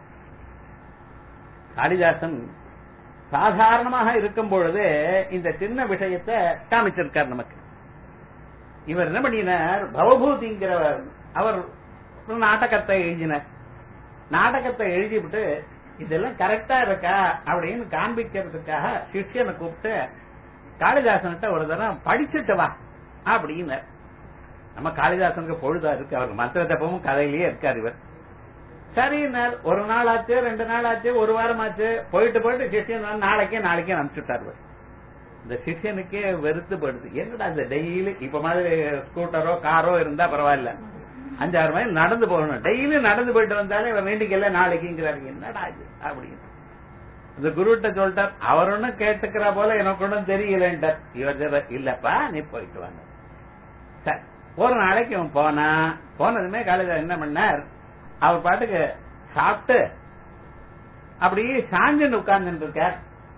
காளிதாசன் சாதாரணமாக இருக்கும் பொழுது இந்த சின்ன விஷயத்தை காமிச்சிருக்கார் நமக்கு இவர் என்ன பண்ணினார் பவபூதிங்கிறவர் அவர் நாடகத்தை எழுதினார் நாடகத்தை எழுதிவிட்டு இதெல்லாம் கரெக்டா இருக்கா அப்படின்னு காண்பிக்கிறதுக்காக சிஷ்யனை கூப்பிட்டு காளிதாசன்கிட்ட ஒரு தரம் படிச்சுட்டு வா அப்படின்னு நம்ம காளிதாசனுக்கு பொழுதா இருக்கு அவருக்கு மந்திர தப்பமும் கதையிலேயே இருக்காரு இவர் சரின்னார் ஒரு நாள் ஆச்சு ரெண்டு நாள் ஆச்சு ஒரு வாரம் ஆச்சு போயிட்டு போயிட்டு சிஷ்யன் நாளைக்கே நாளைக்கே அனுப்பிச்சுட்டார் இவர் இந்த சிஷியனுக்கே வெறுத்து போடுது என்னடா இந்த டெய்லி இப்ப மாதிரி ஸ்கூட்டரோ காரோ இருந்தா பரவாயில்ல அஞ்சாறு மைல் நடந்து போகணும் டெய்லி நடந்து போயிட்டு வந்தாலே இவன் வேண்டிக்கல நாளைக்குங்கிறாரு என்னடா இது அப்படின்னு இந்த குருட்ட சொல்லிட்டார் அவர் ஒன்னும் கேட்டுக்கிற போல எனக்கு ஒன்றும் தெரியலன்ட்டார் இவர் சொல்றார், இல்லப்பா நீ போயிட்டு வாங்க சரி ஒரு நாளைக்கு அவன் போனா போனதுமே காலேஜ் என்ன பண்ணார் அவர் பாட்டுக்கு சாப்பிட்டு அப்படியே சாஞ்சுன்னு உட்கார்ந்துட்டு இருக்கார்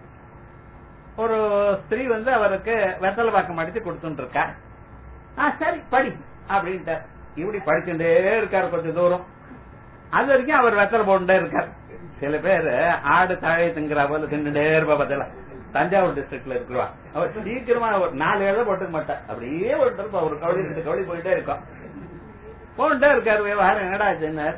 ஒரு ஸ்திரீ வந்து அவருக்கு வெத்தலை பாக்கம் அடிச்சு கொடுத்துட்டு இருக்கா ஆ சரி படி அப்படின்ட்டார் இப்படி படிச்சுட்டே இருக்காரு கொஞ்சம் தூரம் அது வரைக்கும் அவர் வெத்தலை போட்டுட்டே இருக்கார் சில பேர் ஆடு தழை திங்கிற போல தின்னுட்டே இருப்பா பார்த்தல தஞ்சாவூர் டிஸ்ட்ரிக்ட்ல இருக்கிறவா அவர் சீக்கிரமா ஒரு நாலு எழுத போட்டுக்க மாட்டார் அப்படியே போட்டு இருப்பா ஒரு கவலி ரெண்டு கவலி போயிட்டே இருக்கும் போயிட்டே இருக்காரு விவகாரம் என்னடா ஆச்சுன்னார்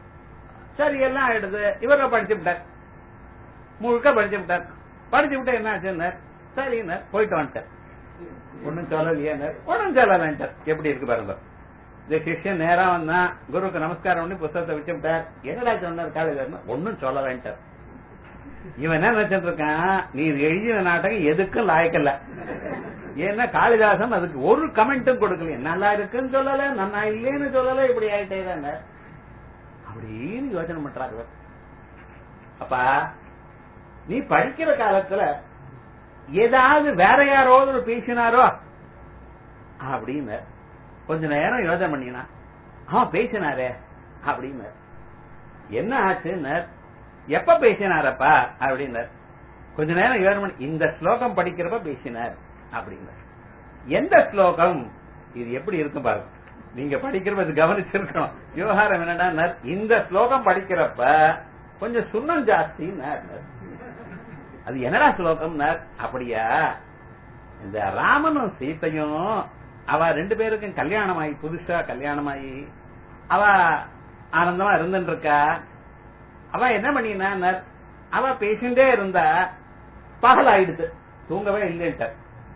சரி எல்லாம் ஆயிடுது இவரை படிச்சு விட்டார் முழுக்க படிச்சு விட்டார் படிச்சு விட்டா என்ன ஆச்சுன்னார் சரின்னார் போயிட்டு வந்துட்டார் ஒன்னும் சொல்லலையானார் ஒன்னும் சொல்லலன்ட்டார் எப்படி இருக்கு பாருங்க இந்த சிஷ்யன் நேரா வந்தா குருவுக்கு நமஸ்காரம் பண்ணி புத்தகத்தை வச்சு விட்டார் என்னடா சொன்னார் காலேஜ் ஒன்னும் சொல்லலன்ட்டார் இவன் என்ன நினைச்சிட்டு இருக்கான் நீ எழுதின நாடகம் எதுக்கும் லாயக்கல்ல ஏன்னா காளிதாசன் அதுக்கு ஒரு கமெண்ட்டும் கொடுக்கல நல்லா இருக்குன்னு சொல்லல நன்னா இல்லைன்னு சொல்லல இப்படி ஆயிட்டே தாங்க அப்படின்னு யோசனை பண்றாரு இவர். அப்பா நீ படிக்கிற காலத்துல ஏதாவது வேற யாரோடு பேசினாரோ அப்படின்னு கொஞ்ச நேரம் யோசனை பண்ணினா ஆ பேசினாரே அப்படின்னு என்ன ஆச்சுன்னு எப்ப பேசினாரப்பா அப்படின்னார் கொஞ்ச நேரம் யோசனை பண்ணி இந்த ஸ்லோகம் படிக்கிறப்ப பேசினார் அப்படின்னார் எந்த ஸ்லோகம் இது எப்படி இருக்கும் பாருங்க நீங்க படிக்கிறப்ப இது கவனிச்சிருக்கணும் விவகாரம் என்னடா இந்த ஸ்லோகம் படிக்கிறப்ப கொஞ்சம் சுண்ணம் ஜாஸ்தின்னு அது என்னடா ஸ்லோகம்னார் அப்படியா இந்த ராமனும் சீத்தையும் அவ ரெண்டு பேருக்கும் கல்யாணம் ஆகி புதுசா கல்யாணம் ஆகி அவ ஆனந்தமா இருந்துட்டு இருக்கா அவ என்ன பண்ணினா அவ பேசிண்டே இருந்தா பகல் ஆயிடுது தூங்கவே இல்லைன்ட்ட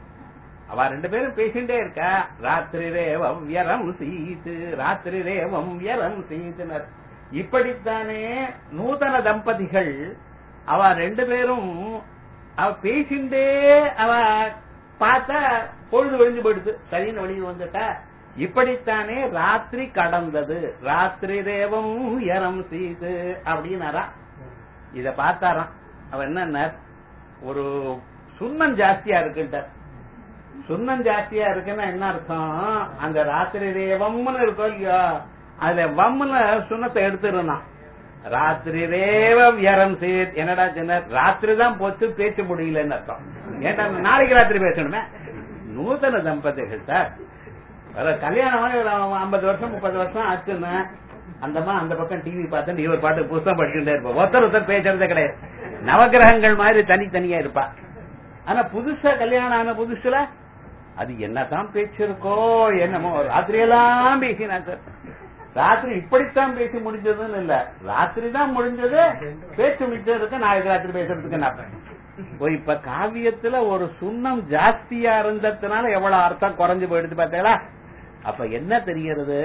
அவ ரெண்டு பேரும் பேசிண்டே இருக்கா ராத்திரி ரேவம் வியரம் சீத்து ராத்திரி ரேவம் வியரம் சீத்துனர் இப்படித்தானே நூதன தம்பதிகள் அவ ரெண்டு பேரும் அவ பேசிண்டே அவ பார்த்தா பொழுது ஒழிஞ்சு போயிடுது சரின்னு வெளியில் வந்துட்டா இப்படித்தானே ராத்திரி கடந்தது ராத்திரி தேவம் எரம் சீது அப்படின்னாரா இத பார்த்தாராம் அவ என்ன ஒரு சுண்ணம் ஜாஸ்தியா இருக்குன்ட்ட சுண்ணம் ஜாஸ்தியா இருக்குன்னா என்ன அர்த்தம் அந்த ராத்திரி தேவம்னு இருக்கும் இல்லையோ அதுல வம்முல சுண்ணத்தை எடுத்துருந்தான் ராத்திரி ரேவம் யரம் சேத் என்னடா சொன்ன ராத்திரி தான் போச்சு பேச முடியலன்னு அர்த்தம் ஏன்டா நாளைக்கு ராத்திரி பேசணுமே நூதன தம்பதிகள் சார் அதாவது கல்யாணம் ஒரு ஐம்பது வருஷம் முப்பது வருஷம் ஆச்சுன்னா அந்தமா அந்த பக்கம் டிவி பார்த்து இவர் பாட்டு புஸ்தகம் படிச்சுட்டே இருப்பா ஒருத்தர் ஒருத்தர் பேசுறதே கிடையாது நவகிரகங்கள் மாதிரி தனித்தனியா இருப்பா ஆனா புதுசா கல்யாணம் ஆன புதுசுல அது என்னதான் பேச்சு இருக்கோ என்னமோ ராத்திரியெல்லாம் பேசினா சார் ராத்திரி இப்படித்தான் பேசி முடிஞ்சதுன்னு இல்ல ராத்திரி தான் முடிஞ்சது பேச்சு முடிச்சதுக்கு நாளைக்கு ராத்திரி பேசுறதுக்கு நான் ஓ, இப்ப காவியத்துல ஒரு சுண்ணம் ஜாஸ்தியா இருந்ததுனால எவ்வளவு அர்த்தம் குறைஞ்சு போயிடுது பார்த்தீங்களா அப்ப என்ன தெரிகிறது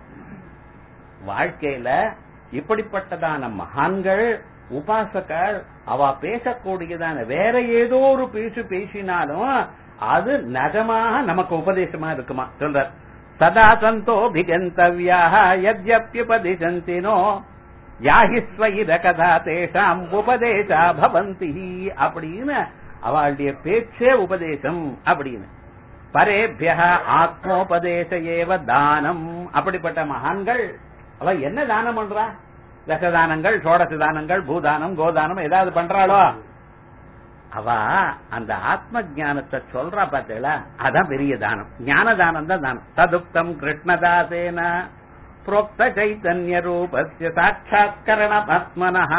வாழ்க்கையில இப்படிப்பட்டதான மகான்கள் உபாசகர் அவ பேசக்கூடியதான வேற ஏதோ ஒரு பேச்சு பேசினாலும் அது நிஜமாக நமக்கு உபதேசமா இருக்குமா சொல்ற சதா சந்தோபிகந்தவியா யத்யப்யுபதிசந்தினோ யாஹி ஸ்வயிர கதா தேஷாம் உபதேசா பவந்தி அப்படின்னு அவளுடைய பேச்சே உபதேசம் அப்படின்னு பரேபிய ஆத்மோபதேச ஏவ தானம் அப்படிப்பட்ட மகான்கள் அவ என்ன தானம் பண்றா தசதானங்கள் சோடச தானங்கள் பூதானம் கோதானம் ஏதாவது பண்றாளோ அவ அந்த ஆத்ம ஞானத்தை சொல்றா பார்த்தீங்களா அதான் பெரிய தானம் ஞான தானம் தான் தானம் ததுக்தம் கிருஷ்ணதாசேன புரோக்த சைத்தன்ய ரூபஸ்ய சாட்சாத்கரண ஆத்மனஹ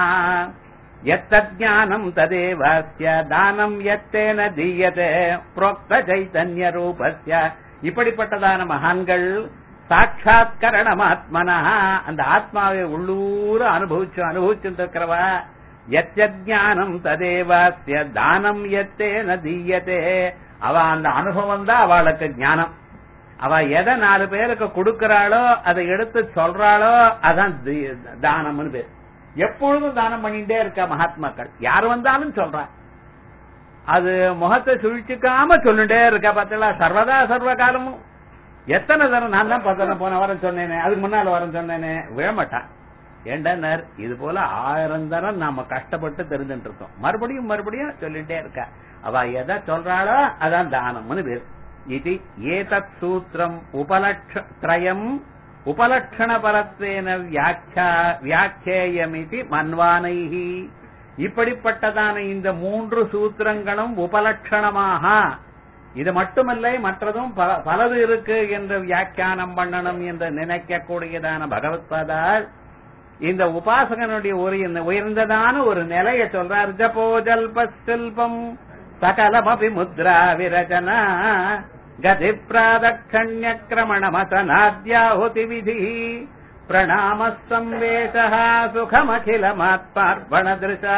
எத்தஜானம் ததேவாஸ்ய தானம் எத்தேன தீயதே புரோக்த சைத்தன்ய ரூபஸ்ய இப்படிப்பட்டதான மகான்கள் சாட்சாத்கரணம் ஆத்மனா அந்த ஆத்மாவை உள்ளூர அனுபவிச்சு அனுபவிச்சுட்டு இருக்கிறவா எத்தஜானம் ததேவாஸ்ய தானம் எத்தேன தீயதே அவ அந்த அனுபவம் தான் அவளுக்கு ஞானம் அவ எதை நாலு பேருக்கு கொடுக்கறாளோ அதை எடுத்து சொல்றாளோ அதான் தி- தானம்னு பேர் எப்பொழுதும் தானம் பண்ணிட்டே இருக்க மகாத்மாக்கள் யார் வந்தாலும் சொல்றா அது முகத்தை சுழிச்சுக்காம சொல்லிட்டே இருக்கா பார்த்தீங்களா சர்வதா சர்வ காலமும் எத்தனை தரம் நான் தான் பத்தனை போன வாரம் சொன்னேனே அதுக்கு முன்னால வாரம் சொன்னேனே விழமாட்டான் ஏண்டனர் இது போல ஆயிரம் தரம் நாம கஷ்டப்பட்டு தெரிஞ்சுட்டு இருக்கோம் மறுபடியும் மறுபடியும் சொல்லிட்டே இருக்கா அவ எதை சொல்றாளோ அதான் தானம்னு பேர் இது ஏதத் சூத்திரம் உபலட்ச திரயம் உபலட்சண பரத்வேன வியாக்கியா வியாக்கியேயமிதி மன்வானைஹி இப்படிப்பட்டதான இந்த மூன்று சூத்திரங்களும் உபலட்சணமாக இது மட்டுமல்ல மற்றதும் பல- பலது இருக்கு என்று வியாக்கியானம் பண்ணணும் என்று நினைக்கக்கூடியதான பகவத்பாதால் இந்த உபாசகனுடைய ஒரு இந்த உயர்ந்ததான ஒரு நிலையை சொல்றார் ஜபோ ஜல்ப செல்பம் சகலமபி முத்ரா விரச்சனா கதி பிராதக்ஷண்ய கிரமணமசனாத்யாஹுதி விதி பிரணாம சம்வேஷ சுகமகிலமாத்மார்ப்பண திருஷா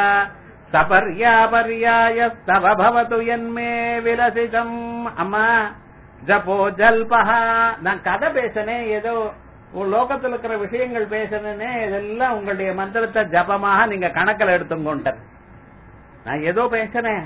சபர்யாபர்யாயஸ்தவ பவது என்மே விலசிதம் அம்மா ஜபோ ஜல்பஹா நான் கதை பேசினேன் ஏதோ உன் லோகத்துல இருக்கிற விஷயங்கள் பேசணுன்னே இதெல்லாம் உங்களுடைய மந்திரத்தை ஜபமாக நீங்க கணக்கில் எடுத்துங்கொண்டர் நான் ஏதோ பேசினேன்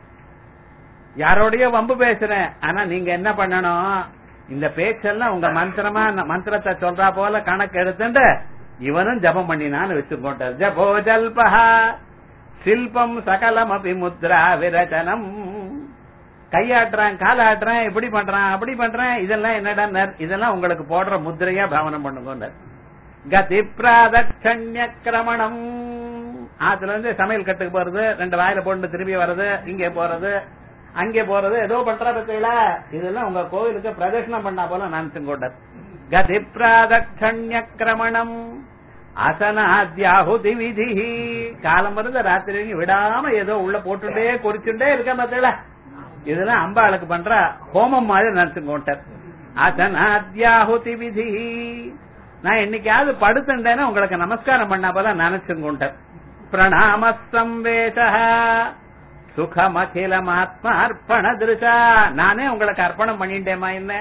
யாரோடய வம்பு பேசுறேன் ஆனா நீங்க என்ன பண்ணணும் இந்த பேச்செல்லாம் உங்க மந்திரமா அந்த மந்திரத்தை சொல்றா போல கணக்கு எடுத்துட்டு இவனும் ஜபம் பண்ணினான்னு வச்சுக்கோட்டார் ஜபோ ஜல்பஹா சில்பம் சகலம் அபி முத்ரா விரச்சனம் கையாட்டுறான் காலாட்டுறான் இப்படி பண்றான் அப்படி பண்றான் இதெல்லாம் என்னடா இதெல்லாம் உங்களுக்கு போடுற முத்திரையா பாவனம் பண்ணுங்க கதி பிராதட்சண்ய கிரமணம் ஆத்துல இருந்து சமையல் கட்டுக்கு போறது ரெண்டு வாயில போட்டு திரும்பி வர்றது இங்கே போறது அங்கே போறது ஏதோ பண்ற பத்தீங்களா இதெல்லாம் உங்க கோவிலுக்கு பிரதட்சணம் பண்ணா போல நினைச்சு கொண்டார் கதி பிராதட்சண்ய கிரமணம் அசனாத்யாஹுதி விதி காலம் வருது ராத்திரி விடாம ஏதோ உள்ள போட்டுட்டே குறிச்சுட்டே இருக்க பார்த்தீங்களா இதெல்லாம் அம்பாளுக்கு பண்ற ஹோமம் மாதிரி நினைச்சு கொண்டார் அசனாத்யாஹுதி விதி நான் என்னைக்காவது படுத்துட்டேன்னா உங்களுக்கு நமஸ்காரம் பண்ணா போல நினைச்சு கொண்டார் பிரணாம சம்வேஷ சுகமகிலம் ஆத்மா அர்ப்பண திருஷா நானே உங்களுக்கு அர்ப்பணம் பண்ணிட்டேமா என்ன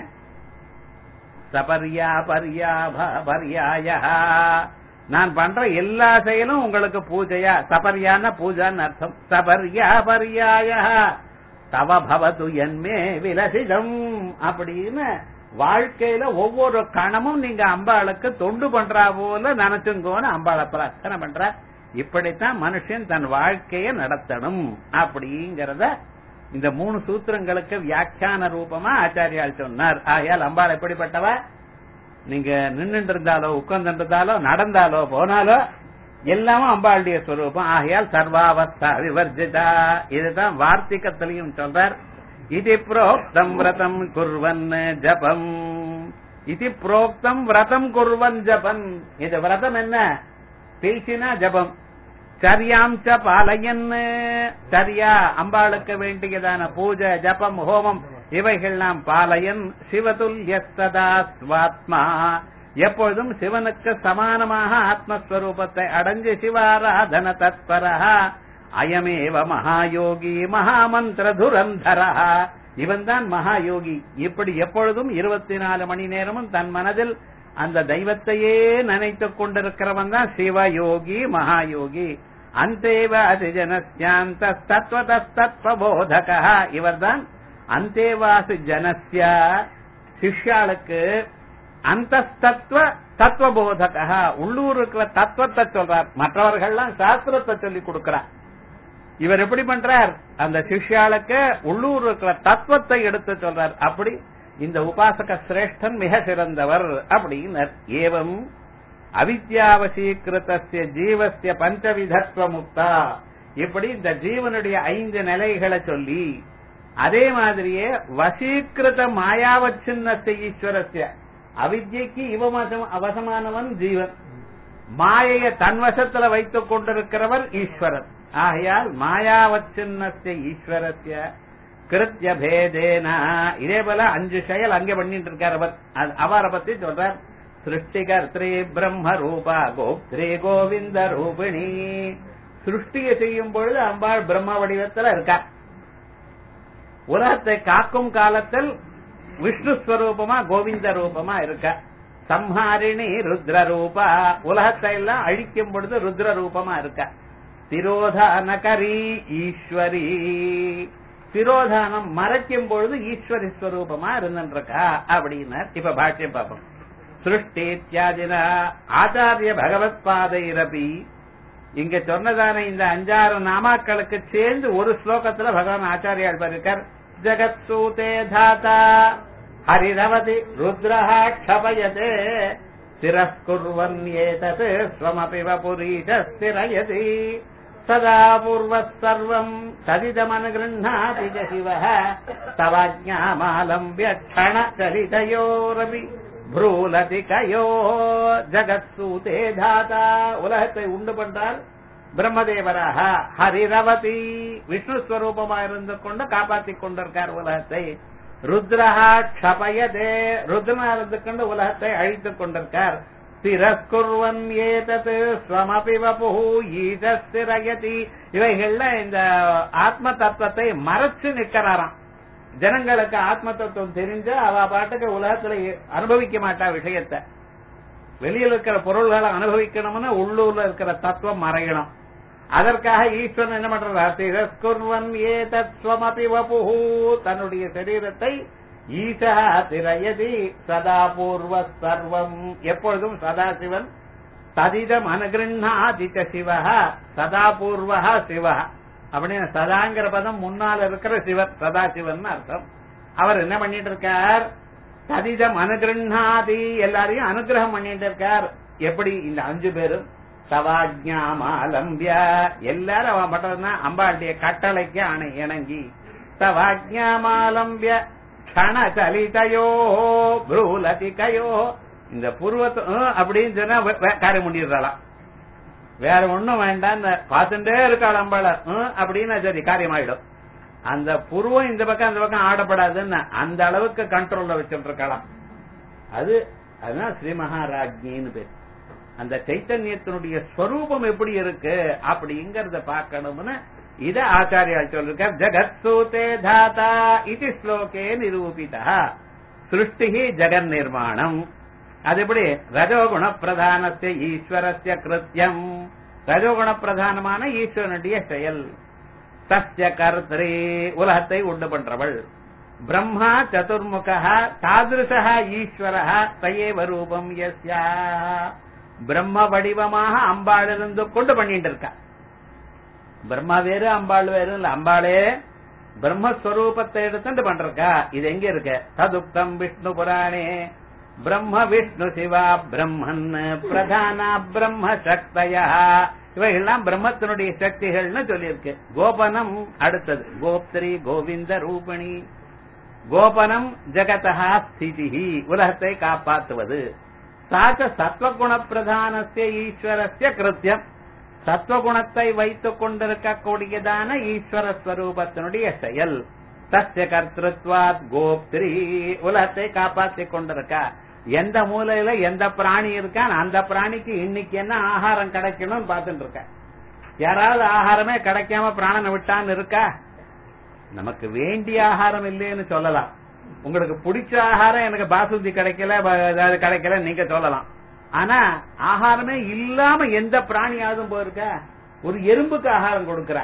சபர்யா பர்யா பர்யாய நான் பண்ற எல்லா செயலும் உங்களுக்கு பூஜையா சபர்யான பூஜான்னு அர்த்தம் சபர்யா பர்யாய தவ பவது என்மே விலசிதம் அப்படின்னு வாழ்க்கையில ஒவ்வொரு கணமும் நீங்க அம்பாளுக்கு தொண்டு பண்றா போல நினைச்சுங்கோன்னு அம்பாளை பிரார்த்தனை பண்ற இப்படித்தான் மனுஷன் தன் வாழ்க்கையை நடத்தணும் அப்படிங்கறத இந்த மூணு சூத்திரங்களுக்கு வியாக்கியான ரூபமா ஆச்சாரியால் சொன்னார் ஆகையால் அம்பாள் எப்படிப்பட்டவ நீங்க நின்று இருந்தாலோ உட்கார்ந்து இருந்தாலோ நடந்தாலோ போனாலோ எல்லாமும் அம்பாளுடைய ஸ்வரூபம் ஆகையால் சர்வாவஸ்தா விவர்ஜிதா இதுதான் வார்த்திகத்திலையும் சொல்றார் இது புரோக்தம் விரதம் குர்வன் ஜபம் இது புரோக்தம் விரதம் குர்வன் ஜபம் இது விரதம் என்ன பேசினா ஜபம் சரியாம் ச பாலயன் சரியா அம்பாளுக்கு வேண்டியதான பூஜை ஜபம் ஹோமம் இவைகள் நாம் பாலயன் சிவதுல்யஸ்ததா ஸ்வாத்மா எப்பொழுதும் சிவனுக்கு சமானமாக ஆத்மஸ்வரூபத்தை அடைஞ்சு சிவாராதன தத்பரா அயமேவ மகாயோகி மகாமந்திர துரந்தரா இவன் தான் மகாயோகி இப்படி எப்பொழுதும் இருபத்தி நாலு மணி நேரமும் தன் மனதில் அந்த தெய்வத்தையே நினைத்துக் கொண்டிருக்கிறவன் தான் சிவயோகி மகாயோகி அந்தேவ அதிஜனஸ்யாந்த தத்துவதத்தத்வபோதக இவர்தான் அந்தேவாசி ஜனஸ்ய சிஷ்யாளுக்கு அந்த தத்துவ தத்துவபோதக உள்ளூர் இருக்கிற தத்துவத்தை சொல்றார் மற்றவர்கள்லாம் சாஸ்திரத்தை சொல்லி கொடுக்கிறார் இவர் எப்படி பண்றார் அந்த சிஷ்யாளுக்கு உள்ளூர் இருக்கிற தத்துவத்தை எடுத்து சொல்றார் அப்படி இந்த உபாசக சிரேஷ்டன் மிக சிறந்தவர் அப்படின்னர் ஏவம் அவித்யாவசீகிருத்திய ஜீவசிய பஞ்சவிதத்துவ முக்தா இப்படி இந்த ஜீவனுடைய ஐந்து நிலைகளை சொல்லி அதே மாதிரியே வசீகிருத மாயாவச்சின்னத்தை ஈஸ்வரஸ்ய அவித்யக்கு இவமசம் அவசமானவன் ஜீவன் மாயைய தன்வசத்துல வைத்துக் கொண்டிருக்கிறவர் ஈஸ்வரன் ஆகையால் மாயாவச்சின்னத்தை ஈஸ்வரஸ்ய கிருத்திய பேதேனா இதே போல அஞ்சு செயல் அங்கே பண்ணிட்டு இருக்கார் அவர் அது அவரை பத்தி சொல்றார் சிருஷ்டிகர்த்ரி பிரம்ம ரூபா கோப்திரி கோவிந்த ரூபிணி சிருஷ்டியை செய்யும் பொழுது அம்பாள் பிரம்ம வடிவத்துல இருக்கார் உலகத்தை காக்கும் காலத்தில் விஷ்ணு ஸ்வரூபமா கோவிந்த ரூபமா இருக்க சம்ஹாரிணி ருத்ர ரூபா உலகத்தை எல்லாம் அழிக்கும் பொழுது ருத்ர ரூபமா இருக்க திரோதானகரி ஈஸ்வரி திரோதானம் மறைக்கும் பொழுது ஈஸ்வரி ஸ்வரூபமா இருந்துருக்கா அப்படின்னு இப்ப பாஷ்யம் பார்ப்போம் சிருஷ்டி இத்தியாதினா ஆச்சாரிய பகவத் பாதைரபி இங்க சொன்னதான இந்த அஞ்சாறு நாமாக்களுக்கு சேர்ந்து ஒரு ஸ்லோகத்துல பகவான் ஆச்சாரியால் இருக்கார் ஜெகத் சூதே தாத்தா ஹரிரவதி ருத்ரஹா க்ஷபயதே திரஸ்குர்வன் ஏதத் ஸ்வமபி வபுரீஷ ஸ்திரயதி சதா பூர்வத் சர்வம் ததிதமனுகிருண்ணாதி ச சிவः தவாஜ்ஞாமாலம்பிய க்ஷண சரிதயோரபி ப்ரூலதி கயோ ஜகத்சூதே தாதா உலகத்தை உண்டு பண்றார் பிரம்மதேவராக ஹரிரவதி விஷ்ணு ஸ்வரூபமா இருந்து கொண்டு காப்பாற்றிக் கொண்டிருக்கார் உலகத்தை ருத்ரஹா க்ஷபயதே ருத்ரனா இருந்து கொண்டு உலகத்தை அழித்துக் கொண்டிருக்கார் திரஸ்குர்வன் ஏதத் ஸ்வமபி வபுஹு ஈதஸ்திரயதி இவைகள்ல இந்த ஆத்ம தத்துவத்தை மறைச்சு நிக்கிறாராம் ஜனங்களுக்கு ஆத்ம தத்துவம் தெரிஞ்சு அவ பாட்டுக்கு உலகத்துல அனுபவிக்க மாட்டா விஷயத்த வெளியில இருக்கிற பொருள்களை அனுபவிக்கணும்னு உள்ளூர்ல இருக்கிற தத்துவம் மறையணும் அதற்காக ஈஸ்வரன் என்ன பண்றார் திரஸ்குர்வன் ஏதத் ஸ்வமபி வபுஹு தன்னுடைய சரீரத்தை ஈசா திரயதி சதா பூர்வ சர்வம் எப்பொழுதும் சதாசிவன் ததிதம் அனுகிருண்ணாதித்த சிவ சதா பூர்வ சிவ அப்படின்னு சதாங்கிற பதம் முன்னால இருக்கிற சிவர் சதாசிவன் அர்த்தம் அவர் என்ன பண்ணிட்டு இருக்கார் ததிதம் அனுகிருண்ணாதி எல்லாரையும் அனுகிரகம் பண்ணிட்டு இருக்கார் எப்படி இந்த அஞ்சு பேரும் சவாஜ்ஞாமாலம்பியா எல்லாரும் அவன் பண்றதுன்னா அம்பாளுடைய கட்டளைக்கு அணை இணங்கி சவாஜ்ஞாமாலம்பிய கண சலிதையோ ப்ரூலதிகையோ இந்த புருவத்தை அஹ், அப்படின்னு சொன்னா வே- வே- காரியம் முடிடுறாளாம் வேற ஒண்ணும் வேண்டாம் இந்த பார்த்துட்டே இருக்காள் அம்பாள அஹ், அப்படின்னா சரி காரியம் ஆயிடும் அந்த புருவம் இந்த பக்கம் அந்த பக்கம் ஆடப்படாதுன்னு அந்த அளவுக்கு கண்ட்ரோல்ல வச்சுட்டு இருக்கலாம் அது அதுதான் ஸ்ரீ மகாராஜ்னின்னு பேர் அந்த சைத்தன்யத்தினுடைய ஸ்வரூபம் எப்படி இருக்கு அப்படிங்கறத பார்க்கணும்னு இத ஆச்சாரியால் சொல்லிருக்கார் ஜெகத் சூதே தாதா இது ஸ்லோகே நிரூபிதா சிருஷ்டி ஜெகன் நிர்மாணம் அது எப்படி ரஜோகுண பிரதானத்தை ஈஸ்வரஸ்ய கிருத்தியம் ரஜோகுண பிரதானமான ஈஸ்வரனுடைய செயல் சஸ்ய கர்த்தரே உலகத்தை உண்டு பண்றவள் பிரம்மா சதுர்முகா தாதிருஷா ஈஸ்வரः தயேவ ரூபம் யஸ்யா பிரம்ம வடிவமாக அம்பாள் இருந்து கொண்டு பண்ணிட்டு இருக்கா பிரம்மா வேறு அம்பாள் வேறு இல்ல அம்பாளே பிரம்மஸ்வரூபத்தை எடுத்துட்டு பண்றக்கா இது எங்க இருக்கு ததுக்தம் விஷ்ணு புராணே பிரம்ம விஷ்ணு சிவா பிரம்மன் பிரதானா பிரம்ம சக்தயா இவைகள்லாம் பிரம்மத்தினுடைய சக்திகள்னு சொல்லியிருக்கு கோபனம் அடுத்தது கோப்திரி கோவிந்த ரூபிணி கோபனம் ஜெகதா ஸ்திதி உலகத்தை காப்பாற்றுவது சாச்ச சத்வகுண பிரதானஸ்ய ஈஸ்வரஸ்ய கிருத்தியம் சத்வகுணத்தை வைத்துக் கொண்டிருக்கக்கூடியதான ஈஸ்வர ஸ்வரூபத்தினுடைய செயல் சஸ்ய கர்த்திருவாத் கோப்திரி உலகத்தை காப்பாற்றிக் கொண்டிருக்கா எந்த மூலையில எந்த பிராணி இருக்கான் அந்த பிராணிக்கு இன்னைக்கு என்ன ஆகாரம் கிடைக்கணும்னு பார்த்துட்டு இருக்க யாராவது ஆகாரமே கிடைக்காம பிராணனை விட்டான்னு இருக்கா நமக்கு வேண்டிய ஆகாரம் இல்லைன்னு சொல்லலாம் உங்களுக்கு பிடிச்ச ஆகாரம் எனக்கு பாசுந்தி கிடைக்கல ப- ஏதாவது கிடைக்கல நீங்க சொல்லலாம் ஆனா ஆகாரமே இல்லாம எந்த பிராணியாவது போயிருக்க ஒரு எறும்புக்கு ஆகாரம் கொடுக்கிற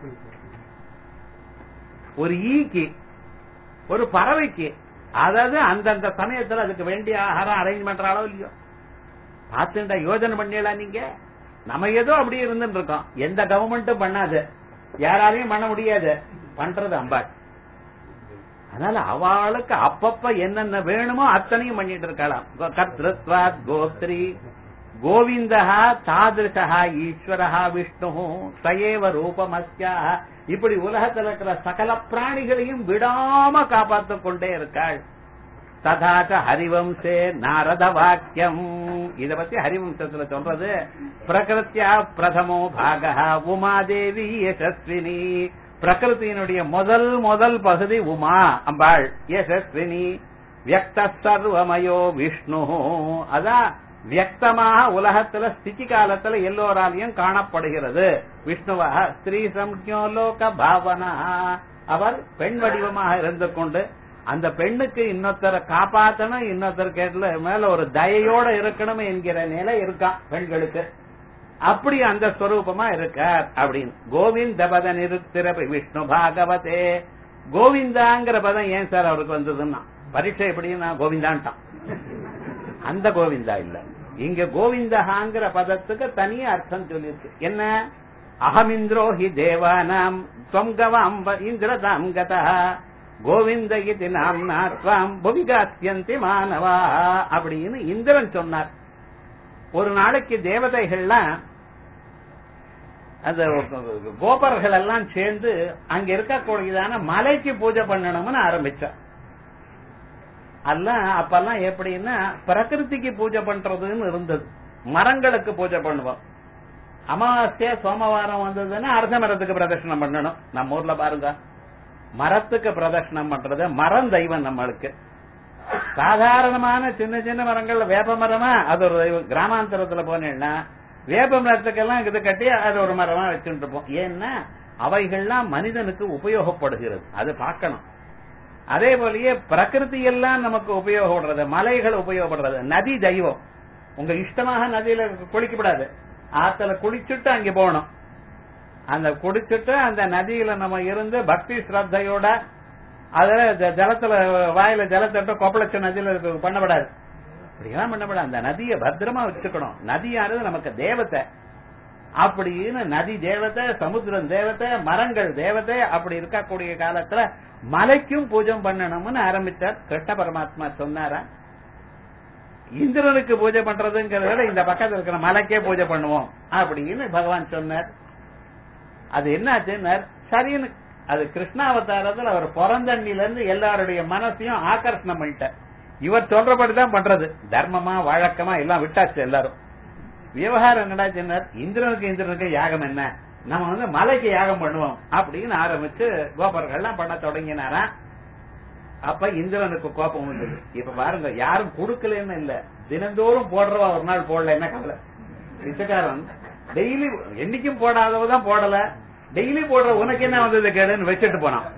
ஒரு ஈக்கு ஒரு பறவைக்கு அதாவது அந்தந்த சமயத்துல அதுக்கு வேண்டிய ஆகாரம் அரேஞ்ச் பண்றாளோ இல்லையோ பார்த்துட்டா யோஜனை பண்ணிடலாம் நீங்க நம்ம ஏதோ அப்படி இருந்துட்டு இருக்கோம் எந்த கவர்மெண்ட்டும் பண்ணாது யாராலையும் பண்ண முடியாது பண்றது அம்பாள் அதனால அவளுக்கு அப்பப்ப என்னென்ன வேணுமோ அத்தனையும் பண்ணிட்டு இருக்கலாம் கர்த்திருத்வாத் கோத்ரி கோவிந்தா தாதிருஷா ஈஸ்வரஹா விஷ்ணு சயேவ ரூபமஸ்யா இப்படி உலகத்தில் இருக்கிற சகல பிராணிகளையும் விடாம காப்பாற்றிக் கொண்டே இருக்காள் ததாச்ச ஹரிவம்சே நாரத வாக்கியம் இத பத்தி ஹரிவம்சத்துல சொல்றது பிரகிருத்தியா பிரதமோ பாகா உமாதேவி யசஸ்வினி பிரகிருத்தியினுடைய முதல் முதல் பகுதி உமா அம்பாள் யசஸ்வினி வியக்த சர்வமயோ விஷ்ணு அதான் வியக்தமாக உலகத்துல ஸ்திதி காலத்துல எல்லோராலையும் காணப்படுகிறது விஷ்ணுவாக ஸ்ரீ சம்யோ லோக பாவனா அவர் பெண் வடிவமாக இருந்து கொண்டு அந்த பெண்ணுக்கு இன்னொருத்தரை காப்பாத்தணும் இன்னொருத்தர் கேட்டல மேல ஒரு தயையோட இருக்கணும் என்கிற நிலை இருக்கான் பெண்களுக்கு அப்படி அந்த ஸ்வரூபமா இருக்கார் அப்படின்னு கோவிந்த பத நிருத்திரபி விஷ்ணு பாகவதே கோவிந்தாங்கிற பதம் ஏன் சார் அவருக்கு வந்ததுன்னா பரீட்சை எப்படின்னா கோவிந்தான்ட்டான் அந்த கோவிந்தா இல்ல இங்க கோவிந்தகாங்கிற பதத்துக்கு தனி அர்த்தம் சொல்லியிருக்கு என்ன அகமிந்திரோ ஹி தேவானாம் தொங்கவாம் இந்திரதாம் கதா கோவிந்த இது நாம் நாத்வாம் புவிகாத்தியந்தி மானவா அப்படின்னு இந்திரன் சொன்னார் ஒரு நாளைக்கு தேவதைகள்லாம் அந்த கோபர்கள் எல்லாம் சேர்ந்து அங்க இருக்கக்கூடியதான மலைக்கு பூஜை பண்ணணும்னு ஆரம்பிச்சா எல்லாம் அப்பெல்லாம் எப்படின்னா பிரகிருதிக்கு பூஜை பண்றதுன்னு இருந்தது மரங்களுக்கு பூஜை பண்ணுவோம் அமாவாசை சோமவாரம் வந்ததுன்னா அரச மரத்துக்கு பிரதட்சணம் பண்ணணும் நம்ம ஊர்ல பாருங்க மரத்துக்கு பிரதட்சணம் பண்றது மரம் தெய்வம் நம்மளுக்கு சாதாரணமான சின்ன சின்ன மரங்கள்ல வேப்ப மரமா அது ஒரு தெய்வம் கிராமாந்தரத்துல போனேன்னா வேப்ப மரத்துக்கெல்லாம் இது கட்டி அது ஒரு மரமா வச்சுட்டு இருப்போம் ஏன்னா அவைகள்லாம் மனிதனுக்கு உபயோகப்படுகிறது அது பார்க்கணும் அதே போலயே பிரகிருதி எல்லாம் நமக்கு உபயோகப்படுறது மலைகள் உபயோகப்படுறது நதி தெய்வம் உங்க இஷ்டமாக நதியில குளிக்கப்படாது ஆத்துல குளிச்சுட்டு அங்க போகணும் அந்த குடிச்சிட்டு அந்த நதியில நம்ம இருந்து பக்தி ஸ்ரத்தையோட அதுல ஜ- ஜலத்துல வாயில ஜலத்தட்ட கொப்பளச்ச நதியில இருக்க- பண்ணப்படாது அப்படியெல்லாம் பண்ணப்படாது அந்த நதியை பத்திரமா வச்சுக்கணும் நதியானது நமக்கு தேவத்தை அப்படின்னு நதி தேவதை சமுத்திரம் தேவதை மரங்கள் தேவதை அப்படி இருக்கக்கூடிய காலத்துல மலைக்கும் பூஜை பண்ணணும்னு ஆரம்பிச்சார் கிருஷ்ண பரமாத்மா சொன்னாரா இந்திரனுக்கு பூஜை பண்றதுங்கிறத விட இந்த பக்கத்துல இருக்கிற மலைக்கே பூஜை பண்ணுவோம் அப்படின்னு பகவான் சொன்னார் அது என்னாச்சுன்னார் சரின்னு அது கிருஷ்ணாவதாரத்தில் அவர் பிறந்தண்ணில இருந்து எல்லாருடைய மனசையும் ஆகர்ஷணம் பண்ணிட்டார் இவர் சொல்றபடிதான் பண்றது தர்மமா வழக்கமா எல்லாம் விட்டாச்சு எல்லாரும் விவகாரம் என்னடா சொன்னார் இந்திரனுக்கு இந்திரனுக்கு யாகம் என்ன நம்ம வந்து மலைக்கு யாகம் பண்ணுவோம் அப்படின்னு ஆரம்பிச்சு கோபர்கள்லாம் பண்ண தொடங்கினாரா அப்ப இந்திரனுக்கு கோபம் வந்தது இப்ப பாருங்க யாரும் கொடுக்கலன்னு இல்ல தினந்தோறும் போடுறவா ஒரு நாள் போடல என்ன கவலை பிச்சைக்காரன் டெய்லி என்னைக்கும் போடாதவ தான் போடல டெய்லி போடுற உனக்கு என்ன வந்தது கேடுன்னு வச்சுட்டு போனான்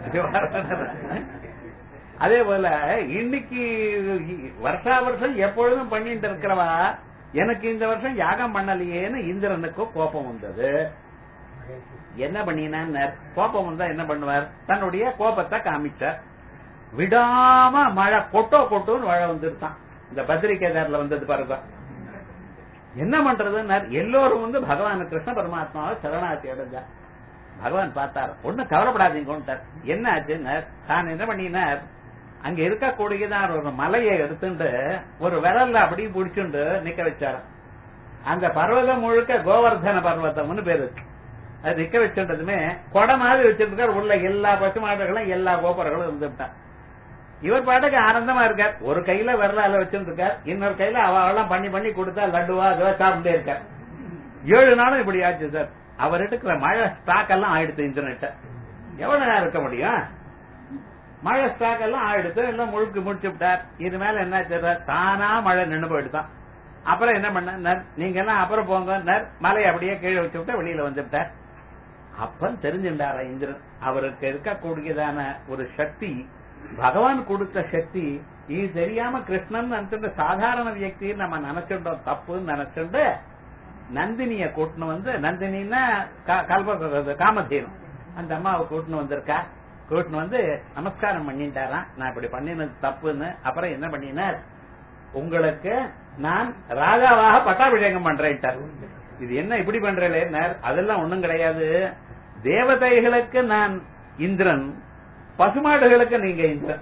அதே போல இன்னைக்கு வருஷா வருஷம் எப்பொழுதும் பண்ணிட்டு இருக்கிறவா எனக்கு இந்த வருஷம் யாகம் பண்ணலையேன்னு இந்திரனுக்கு கோபம் வந்தது என்ன பண்ணினான்னு கோபம் வந்தா என்ன பண்ணுவார் தன்னுடைய கோபத்தை காமிச்சார் விடாம மழை கொட்டோ கொட்டோன்னு மழை வந்துருத்தான் இந்த பத்ரிகேதார்ல வந்தது பாருங்க என்ன பண்றதுன்னு எல்லோரும் வந்து பகவான் கிருஷ்ண பரமாத்மாவை சரணாத்தி அடைஞ்சா பகவான் பார்த்தார் ஒண்ணும் கவலைப்படாதீங்கன்ட்டார் என்ன ஆச்சுன்னு தான் என்ன பண்ணினார் அங்க இருக்கக்கூடியதான் ஒரு மலையை எடுத்துட்டு ஒரு விரல்ல அப்படியே புடிச்சுண்டு நிக்க வச்சார் அந்த பர்வதம் முழுக்க கோவர்தன பர்வதம்னு பேரு இருக்கு. அது நிக்க வச்சுட்டதுமே கொடை மாதிரி வச்சிருக்கார் உள்ள எல்லா பசு மாடுகளும் எல்லா கோபுரங்களும் இருந்துட்டான் இவர் பாட்டுக்கு ஆனந்தமா இருக்கார் ஒரு கையில விரலால வச்சுட்டு இருக்கார் இன்னொரு கையில அவெல்லாம் பண்ணி பண்ணி கொடுத்தா லட்டுவா அதுவா சாப்பிட்டே இருக்கார் ஏழு நாளும் இப்படி ஆச்சு சார் அவர் எடுக்கிற மழை ஸ்டாக் எல்லாம் ஆயிடுத்து இன்டர்நெட் எவ்வளவு நேரம் இருக்க முடியும் மழை ஸ்டாக் எல்லாம் ஆயிடுத்து எல்லாம் முழுக்கு முடிச்சு விட்டார் இது மேல என்ன செய்றார் தானா மழை நின்று போயிடுதான் அப்புறம் என்ன பண்ண நீங்க எல்லாம் அப்புறம் போங்க மலை அப்படியே கீழே வச்சு விட்டா வெளியில வந்து விட்டார் அப்ப தெரிஞ்சுட்டாரா இந்திரன் அவருக்கு இருக்கக்கூடியதான ஒரு சக்தி பகவான் கொடுத்த சக்தி இது தெரியாம கிருஷ்ணன் நினைச்சுட்டு சாதாரண வியக்தி நம்ம நினைச்சுட்டோம் தப்புன்னு நினைச்சுட்டு நந்தினிய கூட்டின்னு வந்து நந்தினின்னா க- கல்ப காமதேனு அந்த அம்மாவை கூட்டின்னு வந்திருக்கா கூட்டின்னு வந்து நமஸ்காரம் பண்ணிட்டாராம் நான் இப்படி பண்ணினது தப்புன்னு அப்புறம் என்ன பண்ணினார் உங்களுக்கு நான் ராஜாவாக பட்டாபிஷேகம் பண்றேன்ட்டார் இது என்ன இப்படி பண்றேன் அதெல்லாம் ஒண்ணும் கிடையாது தேவதைகளுக்கு நான் இந்திரன் பசுமாடுகளுக்கு நீங்க இந்திரன்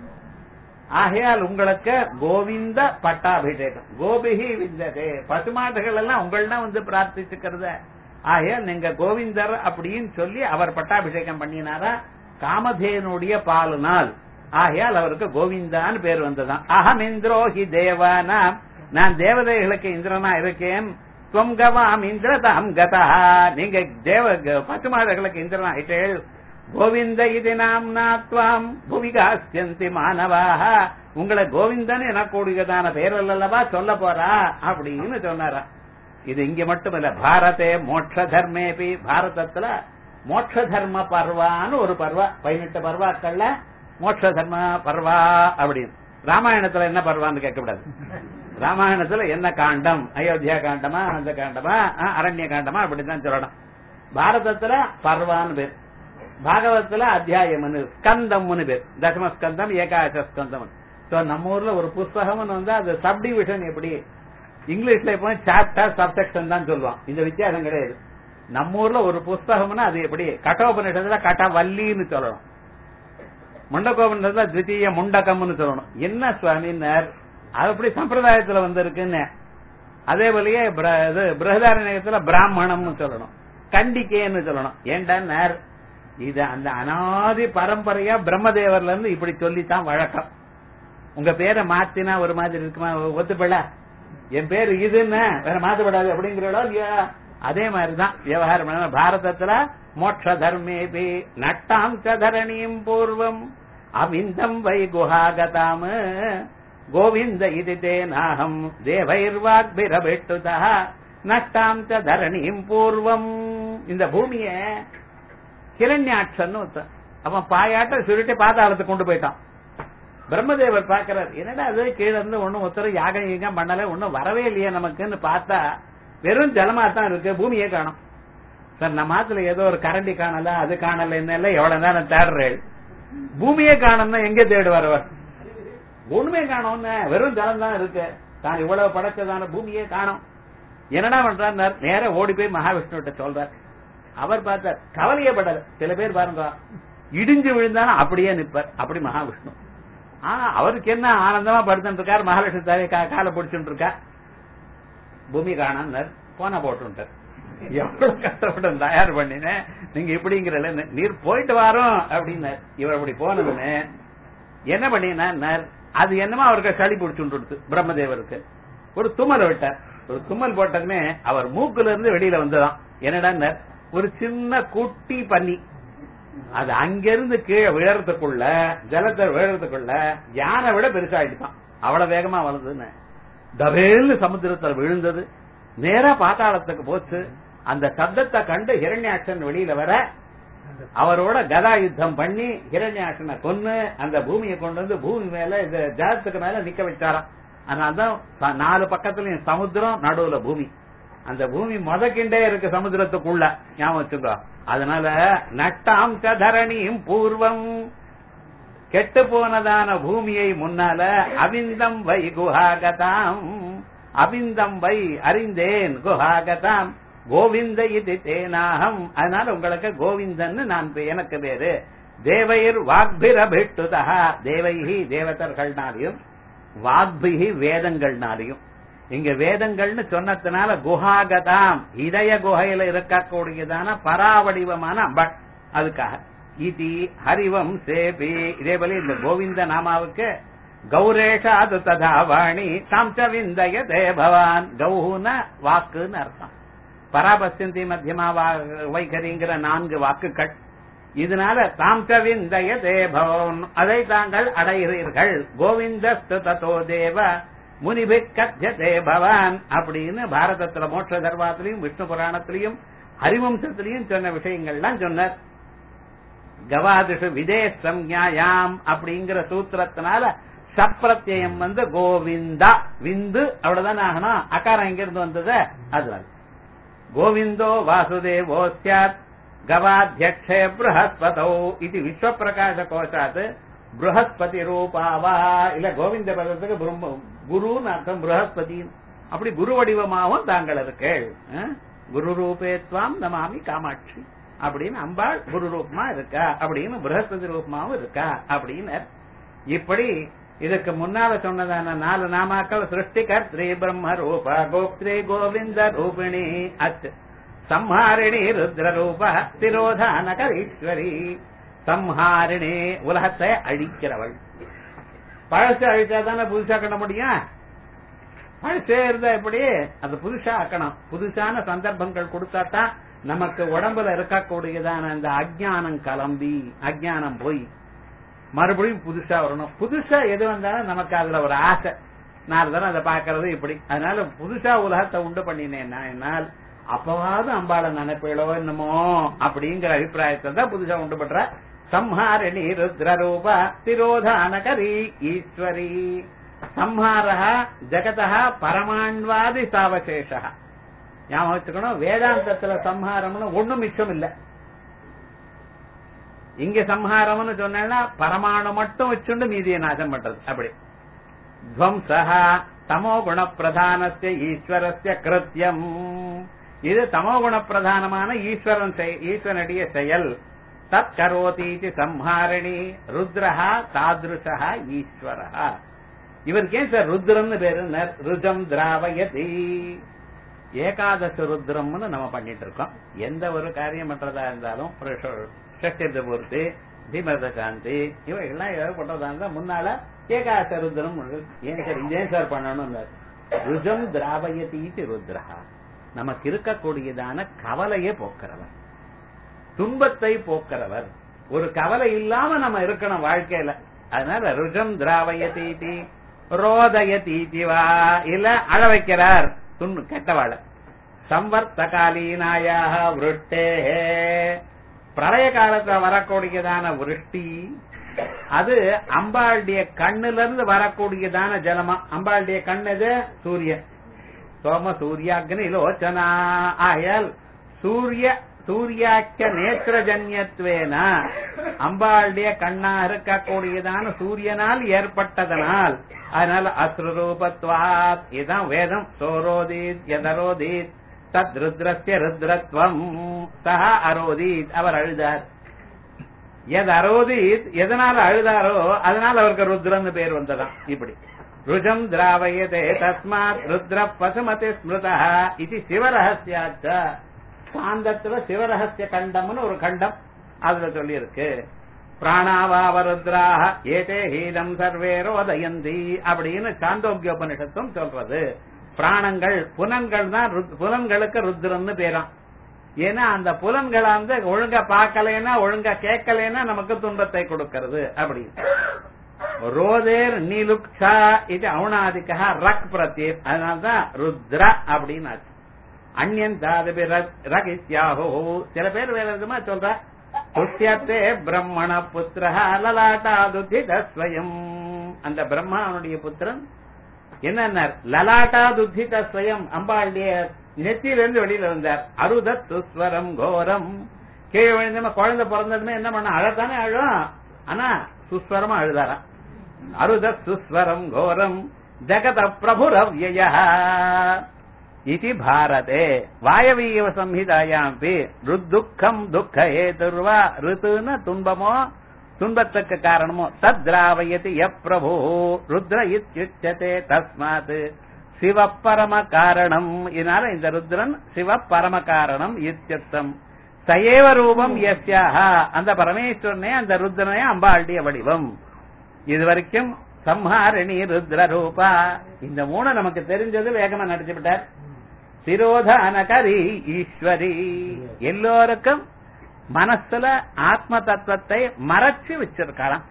ஆகையால் உங்களுக்கு கோவிந்த பட்டாபிஷேகம் கோபிகி விந்ததே பசுமாடுகள் எல்லாம் உங்கள்னா வந்து பிரார்த்திச்சுக்கிறத ஆகையால் நீங்க கோவிந்தர் அப்படின்னு சொல்லி அவர் பட்டாபிஷேகம் பண்ணினாரா காமதேனுடைய பாலுனால் ஆகையால் அவருக்கு கோவிந்தான்னு பேர் வந்ததாம் அகம் இந்திரோ ஹி தேவானாம் நான் தேவதைகளுக்கு இந்திரனா இருக்கேன் துவம் கவாம் இந்திரதாம் கதா நீங்க தேவ பசுமாடுகளுக்கு இந்திரனா ஆயிட்டேள் கோவிந்த இது நாம் நாத்வாம் புவிகாசியந்தி மாணவாக உங்களை கோவிந்தன் எனக்கூடியதான பேரல் அல்லவா சொல்ல போறா அப்படின்னு சொன்னாரா இது இங்க மட்டும் இல்ல பாரதே மோட்ச தர்மேபி பாரதத்துல மோட்ச தர்ம பர்வான்னு ஒரு பர்வா பதினெட்டு பர்வாக்கள்ல மோட்ச தர்ம பர்வா அப்படின்னு ராமாயணத்துல என்ன பர்வான்னு கேட்கக்கூடாது ராமாயணத்துல என்ன காண்டம் அயோத்தியா காண்டமா அந்த காண்டமா அஹ், அரண்ய காண்டமா அப்படிதான் சொல்லணும் பாரதத்துல பர்வான்னு பேர் பாகவத்துல அத்தியாயம்னு ஸ்கந்தம்னு பேர் தசம ஸ்கந்தம் ஏகாதச ஸ்கந்தம் சோ நம்ம ஊர்ல ஒரு புஸ்தகம்னு வந்து அது சப்டிவிஷன் எப்படி இங்கிலீஷ்ல இப்போ சாப்டர் சப்செக்ஷன் தான் சொல்லுவான் இந்த வித்தியாசம் கிடையாது நம்ம ஊர்ல ஒரு புஸ்தகம்னா அது எப்படி கட்டோபனிஷத்துல கட்டவல்லின்னு சொல்லணும் முண்டகோபனிஷத்துல தித்திய முண்டகம்னு சொல்லணும் என்ன சுவாமின்னார் அது அப்படி சம்பிரதாயத்துல வந்திருக்குன்னு அதே போலயே பிர- இது பிரகதாரண்யத்துல பிராமணம்னு சொல்லணும் கண்டிக்கேன்னு சொல்லணும் ஏண்டான்னார் இது அந்த அனாதி பரம்பரையா பிரம்மதேவர்ல இருந்து இப்படி சொல்லித்தான் வழக்கம் உங்க பேரை மாத்தினா ஒரு மாதிரி இருக்குமா ஒத்துப்பட என் பேரு இதுன்னு வேற மாத்தப்படாது அப்படிங்கிறோம் இல்லையா அதே மாதிரிதான் விவகாரம் பண்ணணும். பாரதத்துல மோட்ச தர்மேபி நட்டாம் ச தரணியும் பூர்வம் அவிந்தம் வை குஹாகதாம கோவிந்த இது தேனாகம் தேவைர்வாக்பிரபெட்டுதா நட்டாம் ச தரணியும் பூர்வம் இந்த பூமிய கிரண்யாட்சன்னு ஒருத்தன் அவன் பாயாட்ட சுருட்டி பாதாளத்துக்கு கொண்டு போயிட்டான் பிரம்மதேவர் பாக்குறார் என்னடா அது கீழ இருந்து ஒண்ணும் ஒருத்தர் யாகம் ஈகம் பண்ணல ஒண்ணும் வரவே இல்லையே நமக்குன்னு பார்த்தா வெறும் ஜலமா தான் இருக்கு பூமியே காணும் சார் நம்ம ஆத்துல ஏதோ ஒரு கரண்டி காணல அது காணல என்ன எவ்வளவு நேரம் தேடுறேன் பூமியே காணும்னா எங்க தேடுவார் அவர் ஒண்ணுமே காணோம்னு வெறும் ஜலம் தான் இருக்கு தான் இவ்வளவு படைச்சதான பூமியே காணோம் என்னடா பண்றார் நேரா ஓடி போய் மகாவிஷ்ணுகிட்ட சொல்றார் அவர் பார்த்தார் கவலையே படல சில பேர் பாருங்க இடிஞ்சு விழுந்தாலும் அப்படியே நிப்பார் அப்படி மகாவிஷ்ணு ஆனா அவருக்கு என்ன ஆனந்தமா படுத்துட்டு இருக்கார் மகாலட்சுமி தாயை கா- காலை பிடிச்சுட்டு இருக்கா பூமி காணார் போன போட்டுட்டார் எவ்வளவு கஷ்டப்பட்டு தயார் பண்ணினேன் நீங்க இப்படிங்கிறல நீர் போயிட்டு வாரோம் அப்படின்னார் இவர் அப்படி போனதுன்னு என்ன பண்ணினார் அது என்னமோ அவருக்கு சளி பிடிச்சுட்டு பிரம்மதேவருக்கு ஒரு தும்மல் விட்டார் ஒரு தும்மல் போட்டதுமே அவர் மூக்குல இருந்து வெளியில வந்ததாம் என்னடா ஒரு சின்ன குட்டி பன்னி அது அங்கிருந்து கீழே விழறதுக்குள்ள ஜலத்தை விழறதுக்குள்ள யானை விட பெருசாயிடுதான் அவ்வளவு வேகமா வளர்ந்ததுன்னு தவேல்னு சமுத்திரத்துல விழுந்தது நேரா பாதாளத்துக்கு போச்சு அந்த சப்தத்தை கண்டு ஹிரண்யாட்சன் வெளியில வர அவரோட கதா யுத்தம் பண்ணி ஹிரண்யாட்சனை கொன்னு அந்த பூமியை கொண்டு வந்து பூமி மேல இந்த ஜலத்துக்கு மேல நிக்க வச்சாராம் அதனால்தான் ச- நாலு பக்கத்துலயும் சமுத்திரம் நடுவுல பூமி அந்த பூமி முதக்கிண்டே இருக்கு சமுத்திரத்துக்குள்ள ஞாபகம் வச்சுக்கோ அதனால நட்டாம் ச தரணியும் பூர்வம் கெட்டு போனதான பூமியை முன்னால அவிந்தம் வை குஹாகதாம் அவிந்தம் வை அறிந்தேன் குஹாகதாம் கோவிந்த இது தேனாகம் அதனால உங்களுக்கு கோவிந்தன்னு நான் பே- எனக்கு பேரு தேவையர் வாக்பிரபிட்டுதா தேவைஹி தேவதர்கள்னாலையும் வாக்பிகி வேதங்கள்னாலையும் இங்க வேதங்கள்னு சொன்னதுனால குஹாகதாம் இதய குகையில இருக்கக்கூடியதான பராவடிவமான அம்பட் அதுக்காக இதி ஹரிவம் சேபி இதே போல இந்த கோவிந்த நாமாவுக்கு கௌரேஷாது ததா வாணி தாம் ச விந்தயதே பவான் கௌஹுன வாக்குன்னு அர்த்தம் பராபஸ்யந்தி மத்தியமா வா- வைகரிங்கிற நான்கு வாக்குகள் இதனால தாம் ச விந்தயதே பவன் அதை தாங்கள் அடைகிறீர்கள் கோவிந்தஸ்து ததோ தேவ முனிபிக் கத்தியதே பவான் அப்படின்னு பாரதத்துல மோட்ச தர்வாத்திலையும் விஷ்ணு புராணத்திலையும் ஹரிவம்சத்திலையும் சொன்ன விஷயங்கள்லாம் சொன்னார் கவாதிஷு விதேஷ் சம்ஞாயாம் அப்படிங்கிற சூத்திரத்தினால சப்பிரத்தியம் வந்து கோவிந்தா விந்து அவ்வளவுதான் ஆகணும் அகாரம் எங்க இருந்து வந்தது அதுதான் கோவிந்தோ வாசுதேவோ சியாத் கவாத்தியக்ஷே ப்ரஹஸ்பதோ இது விஸ்வப்பிரகாச கோஷாத் ப்ரஹஸ்பதி ரூபாவா இல்ல கோவிந்த பதத்துக்கு பிரம்ம- குருன்னு அர்த்தம் ப்ரஹஸ்பதி அப்படி குரு வடிவமாகவும் தாங்கள் இருக்கேள் அஹ்? குரு ரூபேத்வாம் நமாமி காமாட்சி அப்படின்னு அம்பாள் குரு ரூபமா இருக்கா அப்படின்னு ப்ரஹஸ்பதி ரூபமாவும் இருக்கா அப்படின்னு இப்படி இதுக்கு முன்னால சொன்னதான நாலு நாமாக்கள் சிருஷ்டிகர்த்ரி பிரம்ம ரூப கோப்திரி கோவிந்த ரூபிணி அச் சம்ஹாரிணி ருத்ர ரூப திரோதானகரீஸ்வரி சம்ஹாரிணி உலகத்தை அழிக்கிறவள் பழசு அழிச்சாதானே புதுசா கண்ண முடியும் பழசே இருந்தா எப்படி அது புதுசா ஆக்கணும் புதுசான சந்தர்ப்பங்கள் கொடுத்தாதான் நமக்கு உடம்புல இருக்கக்கூடியதான அந்த அஜ்ஞானம் கிளம்பி அஜ்ஞானம் போய் மறுபடியும் புதுசா வரணும் புதுசா எது வந்தாலும் நமக்கு அதுல ஒரு ஆசை நாலு தரம் அதை பாக்குறது இப்படி அதனால புதுசா உலகத்தை உண்டு பண்ணினேன்னா என்னால் அப்பவாவது அம்பாளை நினைப்பீளோ என்னமோ அப்படிங்கிற அபிப்பிராயத்தை தான் புதுசா உண்டு பண்ற சம்ஹாரிணி ருத்ரரூப திரோதானகரி ஈஸ்வரி சம்ஹாரः ஜகதः பரமாண்வாதி சாவசேஷः ஞாபகம் வச்சுக்கணும் வேதாந்தத்துல சம்ஹாரம்னு ஒண்ணும் மிச்சம் இல்ல இங்க சம்ஹாரம்னு சொன்னா பரமாணு மட்டும் வச்சுண்டு மீதியை நாசம் பண்றது அப்படி துவம்சா தமோ குண பிரதானஸ்ய ஈஸ்வரஸ்ய கிருத்தியம் இது தமோ குண பிரதானமான ஈஸ்வரன் செய்- ஈஸ்வரனுடைய செயல் தத் கரோதீதி சம்ஹாரணி ருத்ரஹா தாதிருஷா ஈஸ்வரஹா இவருக்கு ஏன் சார் ருத்ரம்னு பேரு நர்- ருஜம் திராவயதி ஏகாதச ருத்ரம்னு நம்ம பண்ணிட்டு இருக்கோம் எந்த ஒரு காரியம் பண்றதா இருந்தாலும் ஷஷ்டி பூர்த்தி தீமத சாந்தி இவைகள்லாம் ஏதாவது பண்றதா இருந்தா முன்னால ஏகாதச ருத்ரம் ஏன் சார் இதே சார் பண்ணணும் ருஜம் திராவயதி ருத்ரஹா நமக்கு இருக்கக்கூடியதான கவலையை போக்குறவர் துன்பத்தை போக்குறவர் ஒரு கவலை இல்லாம நம்ம இருக்கணும் வாழ்க்கையில அதனால ருஜம் திராவயதீதி ரோதயதீதி வா இல்ல அழ வைக்கிறார் துண்ணு கெட்டவாழ சம்வர்த்தகாலீனாயாக விருட்டே பிரளய காலத்துல வரக்கூடியதான விருஷ்டி அது அம்பாளுடைய கண்ணுல இருந்து வரக்கூடியதான ஜலமா அம்பாளுடைய கண்ணு எது சூரியன் சோம சூர்யாக்னி லோச்சனா ஆயல் சூரிய சூர்யாக்க நேத்திரஜன்யத்வேன அம்பாளுடைய கண்ணா இருக்கக்கூடியதான சூரியனால் ஏற்பட்டதனால் அதனால அஸ்ருரூபத்வாத் இதான் வேதம் சோரோதீத் எதரோதீத் தத் ருத்ரஸ்ய ருத்ரத்வம் சஹா அரோதீத் அவர் அழுதார் எது அரோதீத் எதனால அழுதாரோ அதனால அவருக்கு ருத்ரன்னு பேர் வந்ததாம் இப்படி ருஜம் திராவயதே தஸ்மாத் ருத்ர பசுமதி ஸ்மிருதா இது சிவரகசியாச்ச சாந்தத்துல சிவரகசிய கண்டம்னு ஒரு கண்டம் அதுல சொல்லி இருக்கு பிராணாவாவருத்ராக ஏதே ஹீதம் சர்வே ரோதயந்தி அப்படின்னு சாந்தோக்கியோபனிஷத்தும் சொல்றது பிராணங்கள் புலன்கள் தான் ருத்- புலன்களுக்கு ருத்ரன்னு பேராம் ஏன்னா அந்த புலன்களை வந்து ஒழுங்கா பார்க்கலைன்னா ஒழுங்கா கேட்கலைன்னா நமக்கு துன்பத்தை கொடுக்கிறது அப்படி ரோதேர் நீலுக்ஷா இது அவுணாதிக்கா ரக் பிரத்யே அதனால்தான் ருத்ர அப்படின்னு ஆச்சு அந்யன் தாதபி ரக் இத்யாஹோ சில பேர் வேற விதமா சொல்ற புஷ்யத்தே பிரம்மண புத்திர லலாட்டாதுதித ஸ்வயம் அந்த பிரம்மா அவனுடைய புத்திரன் என்ன லலாட்டாதுதித ஸ்வயம் அம்பாளுடைய நெத்தியிலிருந்து வெளியில வந்தார் அருத சுஸ்வரம் கோரம் கீழே விழுந்தமா குழந்தை பிறந்ததுமே என்ன பண்ண அழத்தானே அழும் ஆனா சுஸ்வரமா அழுதாராம் அருத சுஸ்வரம் கோரம் ஜகத பிரபுரவ்யய இதி பாரதே வாயவீய சம்ஹிதாயாம்பி ருத்துக்கம் துக்க ஏதுர்வா ருத்துன்னு துன்பமோ துன்பத்துக்கு காரணமோ தத்ராவயதி ய பிரபு ருத்ர இத்யுச்சதே தஸ்மாத் சிவ பரம காரணம் இதனால இந்த ருத்ரன் சிவ பரம காரணம் இத்தியர்த்தம் சயேவ ரூபம் எஸ்யாக அந்த பரமேஸ்வரனே அந்த ருத்ரனே அம்பாளுடைய வடிவம் இது வரைக்கும் சம்ஹாரிணி ருத்ர ரூபா இந்த மூணு நமக்கு தெரிஞ்சது வேகமா நடிச்சு விட்டார் சிரோதானகரி ஈஸ்வரி எல்லோருக்கும் மனசுல ஆத்ம தத்துவத்தை மறைச்சு வச்சிருக்கலாம்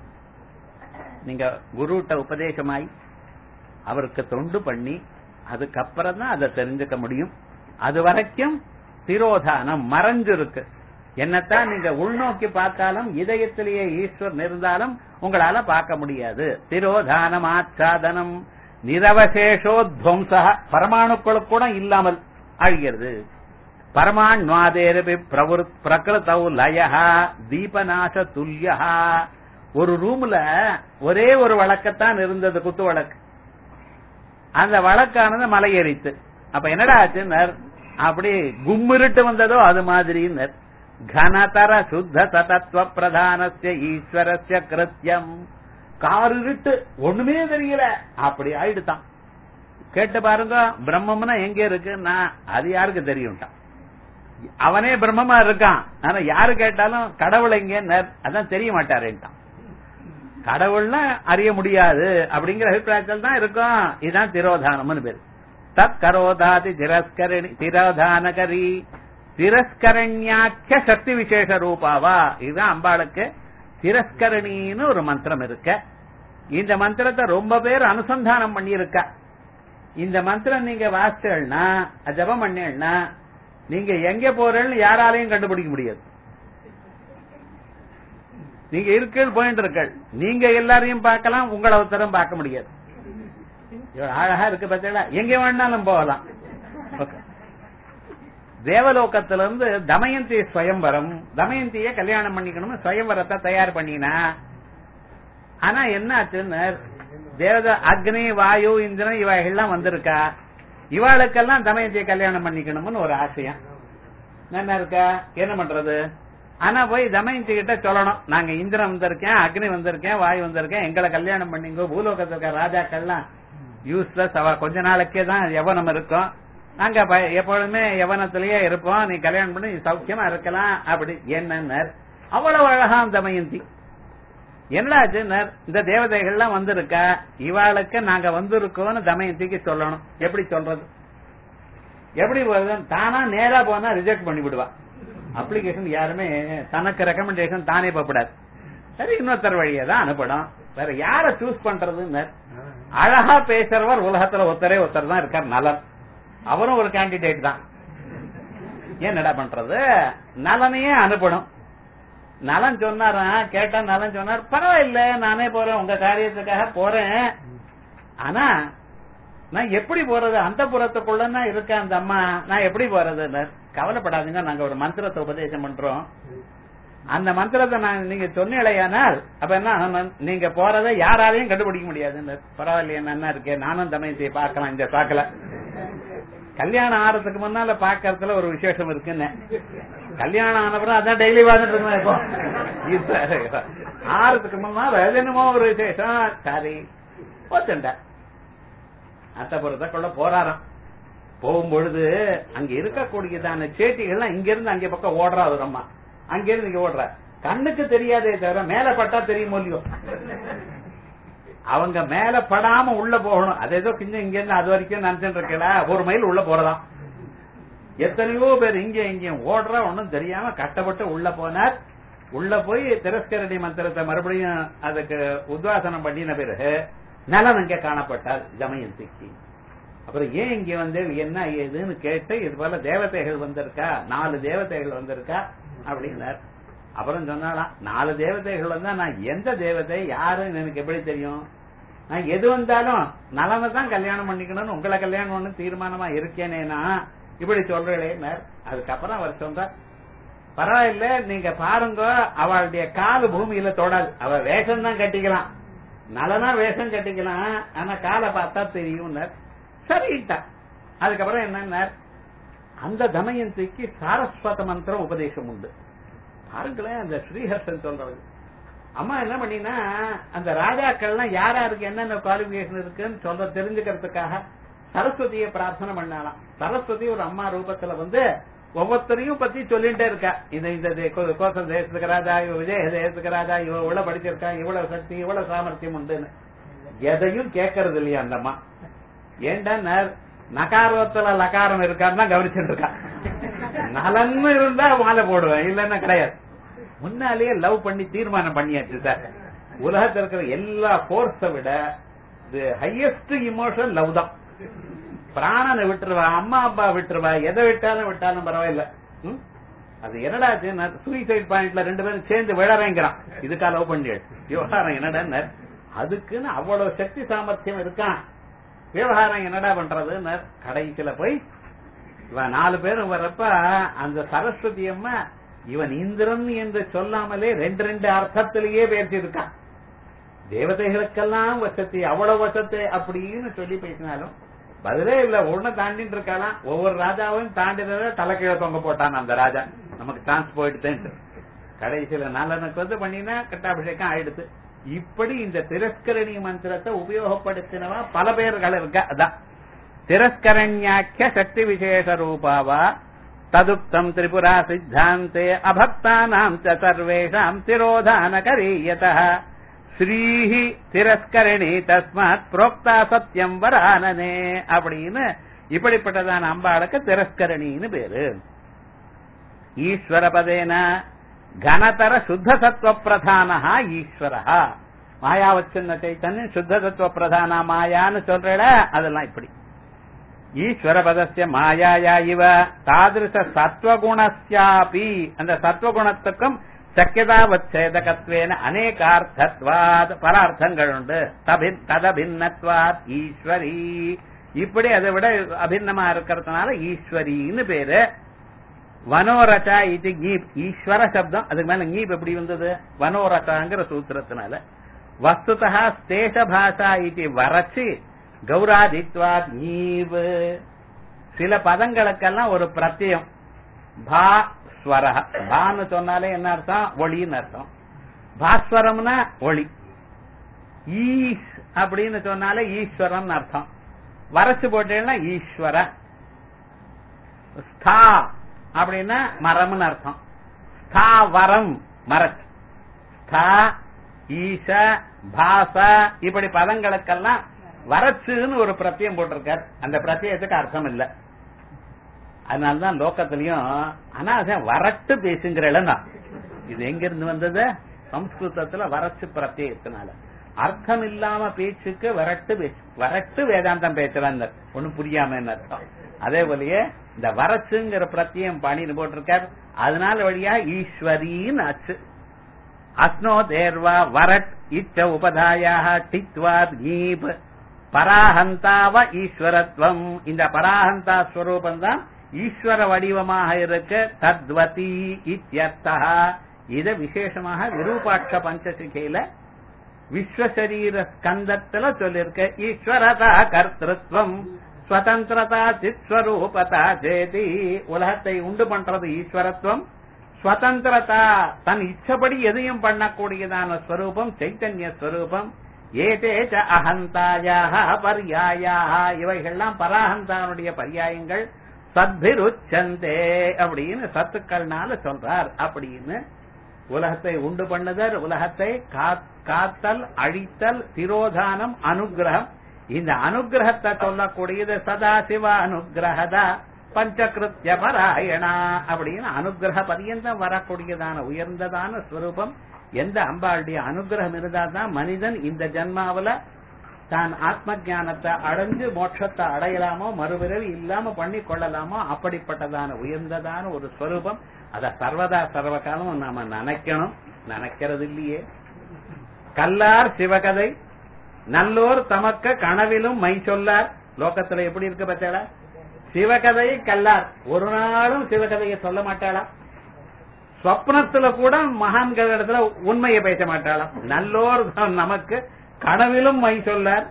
நீங்க குருட்ட உபதேசமாய் அவருக்கு தொண்டு பண்ணி அதுக்கப்புறம் தான் அதை தெரிஞ்சுக்க முடியும் அது வரைக்கும் திரோதானம் மறைஞ்சிருக்கு என்னத்தான் நீங்க உள்நோக்கி பார்த்தாலும் இதயத்திலேயே ஈஸ்வரன் இருந்தாலும் உங்களால பார்க்க முடியாது திரோதானம் ஆச்சாதனம் நிரவசேஷோத்வம்ச பரமாணுக்களுக்கு கூட இல்லாமல் அழிகிறது பரமாண்வாதேரபி பிரவரு பிரகிருதௌ லயா தீபநாச துல்லியா ஒரு ரூம்ல ஒரே ஒரு வழக்கத்தான் இருந்தது குத்து வழக்கு அந்த வழக்கானது மலையேறித்து அப்ப என்னடா ஆச்சுன்னர் அப்படி கும்மிருட்டு வந்ததோ அது மாதிரின்னர் கனதர சுத்த சதத்துவ பிரதானஸ்ய ஈஸ்வரஸ்ய கிருத்தியம் காரிருட்டு ஒண்ணுமே தெரியல அப்படி ஆயிடுதான் கேட்டு பாருங்க பிரம்மம்னா எங்க இருக்குன்னா அது யாருக்கு தெரியும்ட்டான் அவனே பிரம்மமா இருக்கான் ஆனா யாரு கேட்டாலும் கடவுள் எங்க அதான் தெரிய மாட்டாரேன்ட்டான் கடவுள்னா அறிய முடியாது அப்படிங்கிற அபிப்பிராயத்தில் தான் இருக்கும் இதுதான் திரோதானம்னு பேரு தத் கரோதாதி திரஸ்கரணி திரோதானகரி திரஸ்கரண்யாக்கிய சக்தி விசேஷ ரூபாவா இதுதான் அம்பாளுக்கு திரஸ்கரணின்னு ஒரு மந்திரம் இருக்க இந்த மந்திரத்தை ரொம்ப பேர் அனுசந்தானம் பண்ணியிருக்கா இந்த மந்திரம் நீங்க வாசிச்சல்னா ஜபம் பண்ணேன்னா நீங்க எங்க போறேன்னு யாராலையும் கண்டுபிடிக்க முடியாது நீங்க இருக்கீள் போயிட்டு இருக்கள் நீங்க எல்லாரையும் பார்க்கலாம் உங்களை ஒருத்தரும் பார்க்க முடியாது இவ்வளவு அழகா இருக்கு பார்த்தீங்களா எங்க வேணாலும் போகலாம் Okay. தேவலோகத்துல இருந்து தமயந்தி ஸ்வயம்பரம் தமயந்திய கல்யாணம் பண்ணிக்கணும்னு ஸ்வயம்பரத்தை தயார் பண்ணினா ஆனா என்ன ஆச்சுன்னு தேவத அக்னி வாயு இந்திரன் இவைகள்லாம் வந்திருக்கா இவாளுக்கெல்லாம் தமயந்திய கல்யாணம் பண்ணிக்கணும்னு ஒரு ஆசையம் என்ன இருக்கா என்ன பண்றது ஆனா போய் தமயந்தி கிட்ட சொல்லணும் நாங்க இந்திரன் வந்திருக்கேன் அக்னி வந்திருக்கேன் வாயு வந்திருக்கேன் எங்களை கல்யாணம் பண்ணிங்கோ பூலோகத்துல இருக்க ராஜாக்கள்லாம் யூஸ்லெஸ் அவ கொஞ்ச நாளைக்கே தான் யவனம் இருக்கும் நாங்க ப- எப்பொழுதுமே யவனத்திலேயே இருப்போம் நீ கல்யாணம் பண்ணி சௌக்கியமா இருக்கலாம் அப்படி என்ன அவ்வளவு அழகாம் தமயந்தி என்னாச்சு இந்த தேவதைகள்லாம் வந்திருக்கா இவாளுக்கு நாங்க வந்திருக்கோம்னு தமயந்திக்கு சொல்லணும் எப்படி சொல்றது எப்படி வருது தானா நேரா போனா ரிஜெக்ட் பண்ணி விடுவா அப்ளிகேஷன் யாருமே தனக்கு ரெக்கமெண்டேஷன் தானே போகக்கூடாது சரி இன்னொருத்தர் வழியா தான் அனுப்பணும் வேற யார சூஸ் பண்றதுன்னு அழகா பேசுறவர் உலகத்துல ஒருத்தரே ஒருத்தர் தான் இருக்கார் நலன் அவரும் ஒரு கேண்டிடேட் தான் என்னடா பண்றது நலனையே அனுப்பணும் நலன் சொன்னாரா கேட்டா நலன் சொன்னார் பரவாயில்ல நானே போறேன் உங்க காரியத்துக்காக போறேன் ஆனா நான் எப்படி போறது அந்த புறத்துக்குள்ளன்னா இருக்க அந்த அம்மா நான் எப்படி போறது கவலைப்படாதீங்க நாங்க ஒரு மந்திரத்தை உபதேசம் பண்றோம் அந்த மந்திரத்தை நான் நீங்க சொன்னீங்களேயானால் அப்ப என்ன ஆகும்? நீங்க போறதை யாராலையும் கண்டுபிடிக்க முடியாது பரவாயில்லையே என்ன இருக்கேன் நானும் தமயத்தையை பார்க்கலாம் இந்த பார்க்கல கல்யாணம் ஆறதுக்கு முன்னால பாக்கறதுல ஒரு விசேஷம் இருக்குன்னு கல்யாணம் ஆனப்புறம் அதான் டெய்லி பார்த்துட்டு இருக்கோம் இப்போ இது ஆறதுக்கு முன்னால என்னமோ ஒரு விசேஷம் சரி போச்சுண்ட அத்தபுரத்தை கொள்ள போறாராம் போகும்பொழுது அங்க இருக்கக்கூடியதான சேட்டிகள்லாம் இங்க இருந்து அங்க பக்கம் ஓடுறா ஒரு அம்மா அங்க இருந்து இங்க ஓடுற கண்ணுக்கு தெரியாதே தவிர மேல பட்டா தெரியும் இல்லையோ அவங்க மேல படாம உள்ள போகணும் அது ஏதோ கொஞ்சம் இங்க இருந்து அது வரைக்கும் நினைச்சுட்டு இருக்கல ஒரு மைல் உள்ள போறதாம் எத்தனையோ பேர் இங்க இங்கேயும் ஓடுற ஒண்ணும் தெரியாம கஷ்டப்பட்டு உள்ள போனார் உள்ள போய் திரஸ்கரணி மந்திரத்தை மறுபடியும் அதுக்கு உத்வாசனம் பண்ணின பிறகு நலன் அங்கே காணப்பட்டார் ஜமயந்திக்கு அப்புறம் ஏன் இங்க வந்து என்ன ஏதுன்னு கேட்டு இது போல தேவதைகள் வந்திருக்கா நாலு தேவதைகள் வந்திருக்கா அப்படின்னார் அப்புறம் சொன்னாலாம் நாலு தேவதைகள் வந்தா நான் எந்த தேவதை யாருன்னு எனக்கு எப்படி தெரியும் நான் எது வந்தாலும் நலனை தான் கல்யாணம் பண்ணிக்கணும்னு உங்களை கல்யாணம் பண்ணு தீர்மானமா இருக்கேனேனா இப்படி சொல்றேன் அதுக்கப்புறம் அவர் சொல்றார் பரவாயில்ல நீங்க பாருங்க அவளுடைய கால் பூமியில தொடாது அவ வேஷம் தான் கட்டிக்கலாம் நலனா வேஷம் கட்டிக்கலாம் ஆனா காலை பார்த்தா தெரியும் சரிட்டா அதுக்கப்புறம் என்னன்னார் அந்த தமயந்திக்கு சாரஸ்வத மந்திரம் உபதேசம் உண்டு பாருங்களேன் அந்த ஸ்ரீஹர்ஷன் சொல்றது அம்மா என்ன பண்ணினா அந்த ராஜாக்கள்லாம் யார் யாருக்கு என்னென்ன குவாலிபிகேஷன் இருக்குன்னு சொல்ற தெரிஞ்சுக்கிறதுக்காக சரஸ்வதியை பிரார்த்தனை பண்ணாலாம் சரஸ்வதி ஒரு அம்மா ரூபத்துல வந்து ஒவ்வொருத்தரையும் பத்தி சொல்லிட்டே இருக்கா இந்த இந்த தே- கோ- கோசல் தேசத்துக்கு ராஜா இவ விஜய தேசத்துக்கு ராஜா இவ இவ்வளவு படிச்சிருக்கா இவ்வளவு சக்தி இவ்வளவு சாமர்த்தியம் உண்டுன்னு எதையும் கேட்கறது இல்லையா அந்த அம்மா ஏண்டா ந- நகாரத்துல லகாரம் இருக்கான்னு தான் கவனிச்சுட்டு இருக்கா நலன்னு இருந்தா மாலை போடுவேன் இல்லன்னா கிடையாது முன்னாலேயே லவ் பண்ணி தீர்மானம் பண்ணியாச்சு சார் உலகத்துல இருக்கிற எல்லா போர்ஸை விட ஹையஸ்ட் இமோஷன் லவ் தான் பிராணனை விட்டுருவா அம்மா அப்பா விட்டுருவா எதை விட்டாலும் விட்டாலும் பரவாயில்ல ம்? அது என்னடா சூசைட் பாயிண்ட்ல ரெண்டு பேரும் சேர்ந்து விழறேங்கிறான் இதுக்கா லவ் பண்ணி விவகாரம் என்னடா அதுக்குன்னு அவ்வளவு சக்தி சாமர்த்தியம் இருக்கான் விவகாரம் என்னடா பண்றதுன்னு கடைசியில போய் இவன் நாலு பேரும் வர்றப்ப அந்த சரஸ்வதி அம்மா இவன் இந்திரன் என்று சொல்லாமலே ரெண்டு ரெண்டு அர்த்தத்திலேயே பேசியிருக்கான் தேவதைகளுக்கெல்லாம் வசதி அவ்வளவு வசத்தை அப்படின்னு சொல்லி பேசினாலும் பதிலே இல்ல ஒண்ணு தாண்டிட்டு இருக்கலாம் ஒவ்வொரு ராஜாவையும் தாண்டினத தலைக்கீழ தொங்க போட்டான் அந்த ராஜா நமக்கு சான்ஸ் போயிடுதேன்ட்டு கடைசியில நலனுக்கு வந்து பண்ணினா கட்டாபிஷேகம் ஆயிடுது இப்படி இந்த திரஸ்கரணி மந்திரத்தை உபயோகப்படுத்தினவா பல பேர்கள் இருக்கா அதான் திரஸ்கரண்யாக்கிய சக்தி விசேஷ ரூபாவா ததுக்தம் திரிபுரா சித்தாந்தே அபக்தானாம் ச சர்வேஷாம் திரோதான கரீயத ஸ்ரீஹி திரஸ்கரணி தஸ்மாத் புரோக்தா சத்தியம் வரானனே அப்படின்னு இப்படிப்பட்டதான அம்பாளுக்கு திரஸ்கரணின்னு பேரு ஈஸ்வரபதேன கனதர சுத்த சத்வ பிரதான ஈஸ்வரஹா மாயாவச்சின்ன சைத்தன்யம் சுத்த சத்வ பிரதான மாயான்னு சொல்றேட அதெல்லாம் இப்படி ஈஸ்வரபதஸ்ய மாயாயா இவ தாதிருஷ சத்வகுணஸ்யாபி அந்த சத்வகுணத்துக்கும் சக்கியதாவச்சேதகத்வேன அநேகார்த்தத்வாத் பல அர்த்தங்கள் உண்டு தபின் ததபின்னத்வாத் ஈஸ்வரி இப்படி அதை விட அபின்னமா இருக்கிறதுனால ஈஸ்வரின்னு பேரு வனோரச்சா இது கீப் ஈஸ்வர சப்தம் அதுக்கு மேல கீப் எப்படி வந்தது வனோரச்சாங்கிற சூத்திரத்தினால வஸ்துதா ஸ்தேஷ பாஷா இது வரைச்சு கௌராதித்வாத் ஈவ் சில பதங்களுக்கெல்லாம் ஒரு பிரத்யம் பா ஸ்வரஹ பான்னு சொன்னாலே என்ன அர்த்தம் ஒளின்னு அர்த்தம் பாஸ்வரம்னா ஒளி ஈஸ் அப்படின்னு சொன்னாலே ஈஸ்வரன் அர்த்தம் வரைச்சு போட்டேன்னா ஈஸ்வர ஸ்தா அப்படின்னா மரம்னு அர்த்தம் ஸ்தாவரம் மரச் ஸ்தா ஈச பாச இப்படி பதங்களுக்கெல்லாம் வரச்சுன்னு ஒரு பிரத்தியம் போட்டிருக்கார் அந்த பிரத்தியத்துக்கு அர்த்தம் இல்ல அதனாலதான் லோக்கத்திலையும் அனாசம் வரட்டு பேசுங்கிற இடம் தான் இது எங்க இருந்து வந்தது சம்ஸ்கிருதத்துல வரச்சு பிரத்தியத்தினால அர்த்தம் இல்லாம பேச்சுக்கு வரட்டு பேச்சு வரட்டு வேதாந்தம் பேசுறாங்க ஒண்ணும் புரியாம அர்த்தம் அதே போலயே இந்த வரச்சுங்கிற பிரத்தியம் பண்ணின்னு போட்டிருக்கார் அதனால வழியா ஈஸ்வரின்னு ஆச்சு அஸ்னோ தேர்வா வரட் இச்ச உபதாயாக டித்வாத் கீப் பராஹந்தாவ ஈஸ்வரத்வம் இந்த பராஹந்தா ஸ்வரூபம் தான் ஈஸ்வர வடிவமாக இருக்க தத்வதி இத்தியர்த்தா இத விசேஷமாக விரூபாட்ச பஞ்சசிகையில விஸ்வசரீர ஸ்கந்தத்துல சொல்லிருக்க ஈஸ்வரதா கர்த்திருவம் ஸ்வதந்திரதா சித்ஸ்வரூபதா சேதி உலகத்தை உண்டு பண்றது ஈஸ்வரத்துவம் ஸ்வதந்திரதா தன் இச்சபடி எதையும் பண்ணக்கூடியதான ஸ்வரூபம் சைத்தன்ய ஸ்வரூபம் ஏதே ச அகந்தாயாக பர்யாயாக இவைகள்லாம் பராகந்தானுடைய பர்யாயங்கள் சத்பிருச்சந்தே அப்படின்னு சத்துக்கள்னால சொல்றார் அப்படின்னு உலகத்தை உண்டு பண்ணுதல் உலகத்தை காத்தல் அழித்தல் திரோதானம் அனுகிரகம் இந்த அனுகிரகத்தை சொல்லக்கூடியது சதாசிவ அனுகிரகதா பஞ்சகிருத்திய பராயணா அப்படின்னு அனுகிரக பரியந்தம் வரக்கூடியதான உயர்ந்ததான ஸ்வரூபம் எந்த அம்பாளுடைய அனுகிரகம் இருந்தால்தான் மனிதன் இந்த ஜன்மாவில தான் ஆத்ம ஞானத்தை அடைஞ்சு மோட்சத்தை அடையலாமோ மறுபிறவி இல்லாம பண்ணி கொள்ளலாமோ அப்படிப்பட்டதான உயர்ந்ததான ஒரு ஸ்வரூபம் அத சர்வதா சர்வ காலமும் நாம நினைக்கணும் நினைக்கிறது இல்லையே கல்லார் சிவகதை நல்லோர் தமக்க கனவிலும் மை சொல்லார் லோகத்துல எப்படி இருக்கு பச்சாளா சிவகதை கல்லார் ஒரு நாளும் சிவகதையை சொல்ல மாட்டாளா ஸ்வப்னத்துல கூட மகான்கள் இடத்துல உண்மையை பேச மாட்டாளாம் நல்லோர் நமக்கு கனவிலும் மை சொல்லார்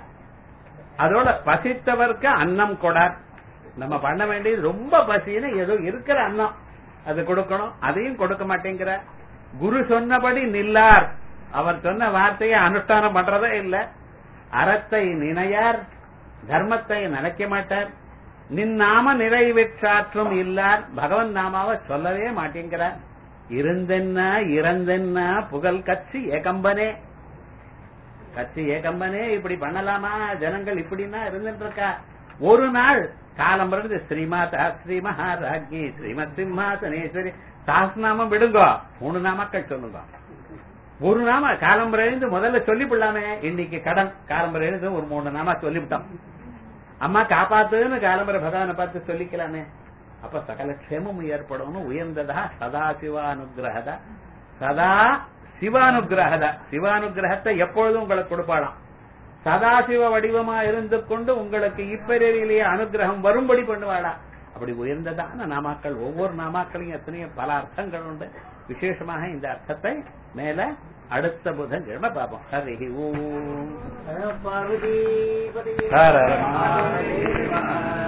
அதோட பசித்தவர்க்கு அன்னம் கொடார் நம்ம பண்ண வேண்டியது ரொம்ப பசின்னு ஏதோ இருக்கிற அன்னம் அது கொடுக்கணும் அதையும் கொடுக்க மாட்டேங்கிற குரு சொன்னபடி நில்லார் அவர் சொன்ன வார்த்தையை அனுஷ்டானம் பண்றதே இல்ல அறத்தை நினையார் தர்மத்தை நினைக்க மாட்டார் நின் நாம நிறைவேற்றாற்றும் இல்லார் பகவன் நாமாவை சொல்லவே மாட்டேங்கிறார் இருந்தென்ன இறந்தென்ன புகழ் கட்சி ஏகம்பனே கட்சி ஏகம்பனே இப்படி பண்ணலாமா ஜனங்கள் இப்படின்னா இருந்துட்டு இருக்கா ஒரு நாள் காலம் பிறந்து ஸ்ரீமாதா ஸ்ரீ மகாராஜி ஸ்ரீமத் சிம்மாசனேஸ்வரி சாஸ்நாமம் விடுங்கோ மூணு நாமக்கள் சொல்லுங்க ஒரு நாம காலம்பரை எழுந்து முதல்ல சொல்லிவிடலாமே இன்னைக்கு கடன் காலம்பரை எழுந்து ஒரு மூணு நாமா சொல்லிவிட்டோம் அம்மா காப்பாத்துன்னு காலம்பரை பகவானை பார்த்து சொல்லிக்கலாமே அப்ப சகல க்ஷேமமும் ஏற்படணும் உயர்ந்ததா சதா சிவானுகிரகதா சதா சிவானுகிரகதா சிவானுகிரகத்தை எப்பொழுதும் உங்களுக்கு கொடுப்பாளாம் சதாசிவ வடிவமா இருந்து கொண்டு உங்களுக்கு இப்பிறவிலேயே அனுகிரகம் வரும்படி பண்ணுவாளா அப்படி உயர்ந்ததான நாமாக்கள் ஒவ்வொரு நாமாக்களையும் எத்தனையோ பல அர்த்தங்கள் உண்டு விசேஷமாக இந்த அர்த்தத்தை மேல அடுத்த புதன்கிழமை பார்ப்போம் ஹரி ஓம் பார்வதி ஹர ஹர மகாதேவா.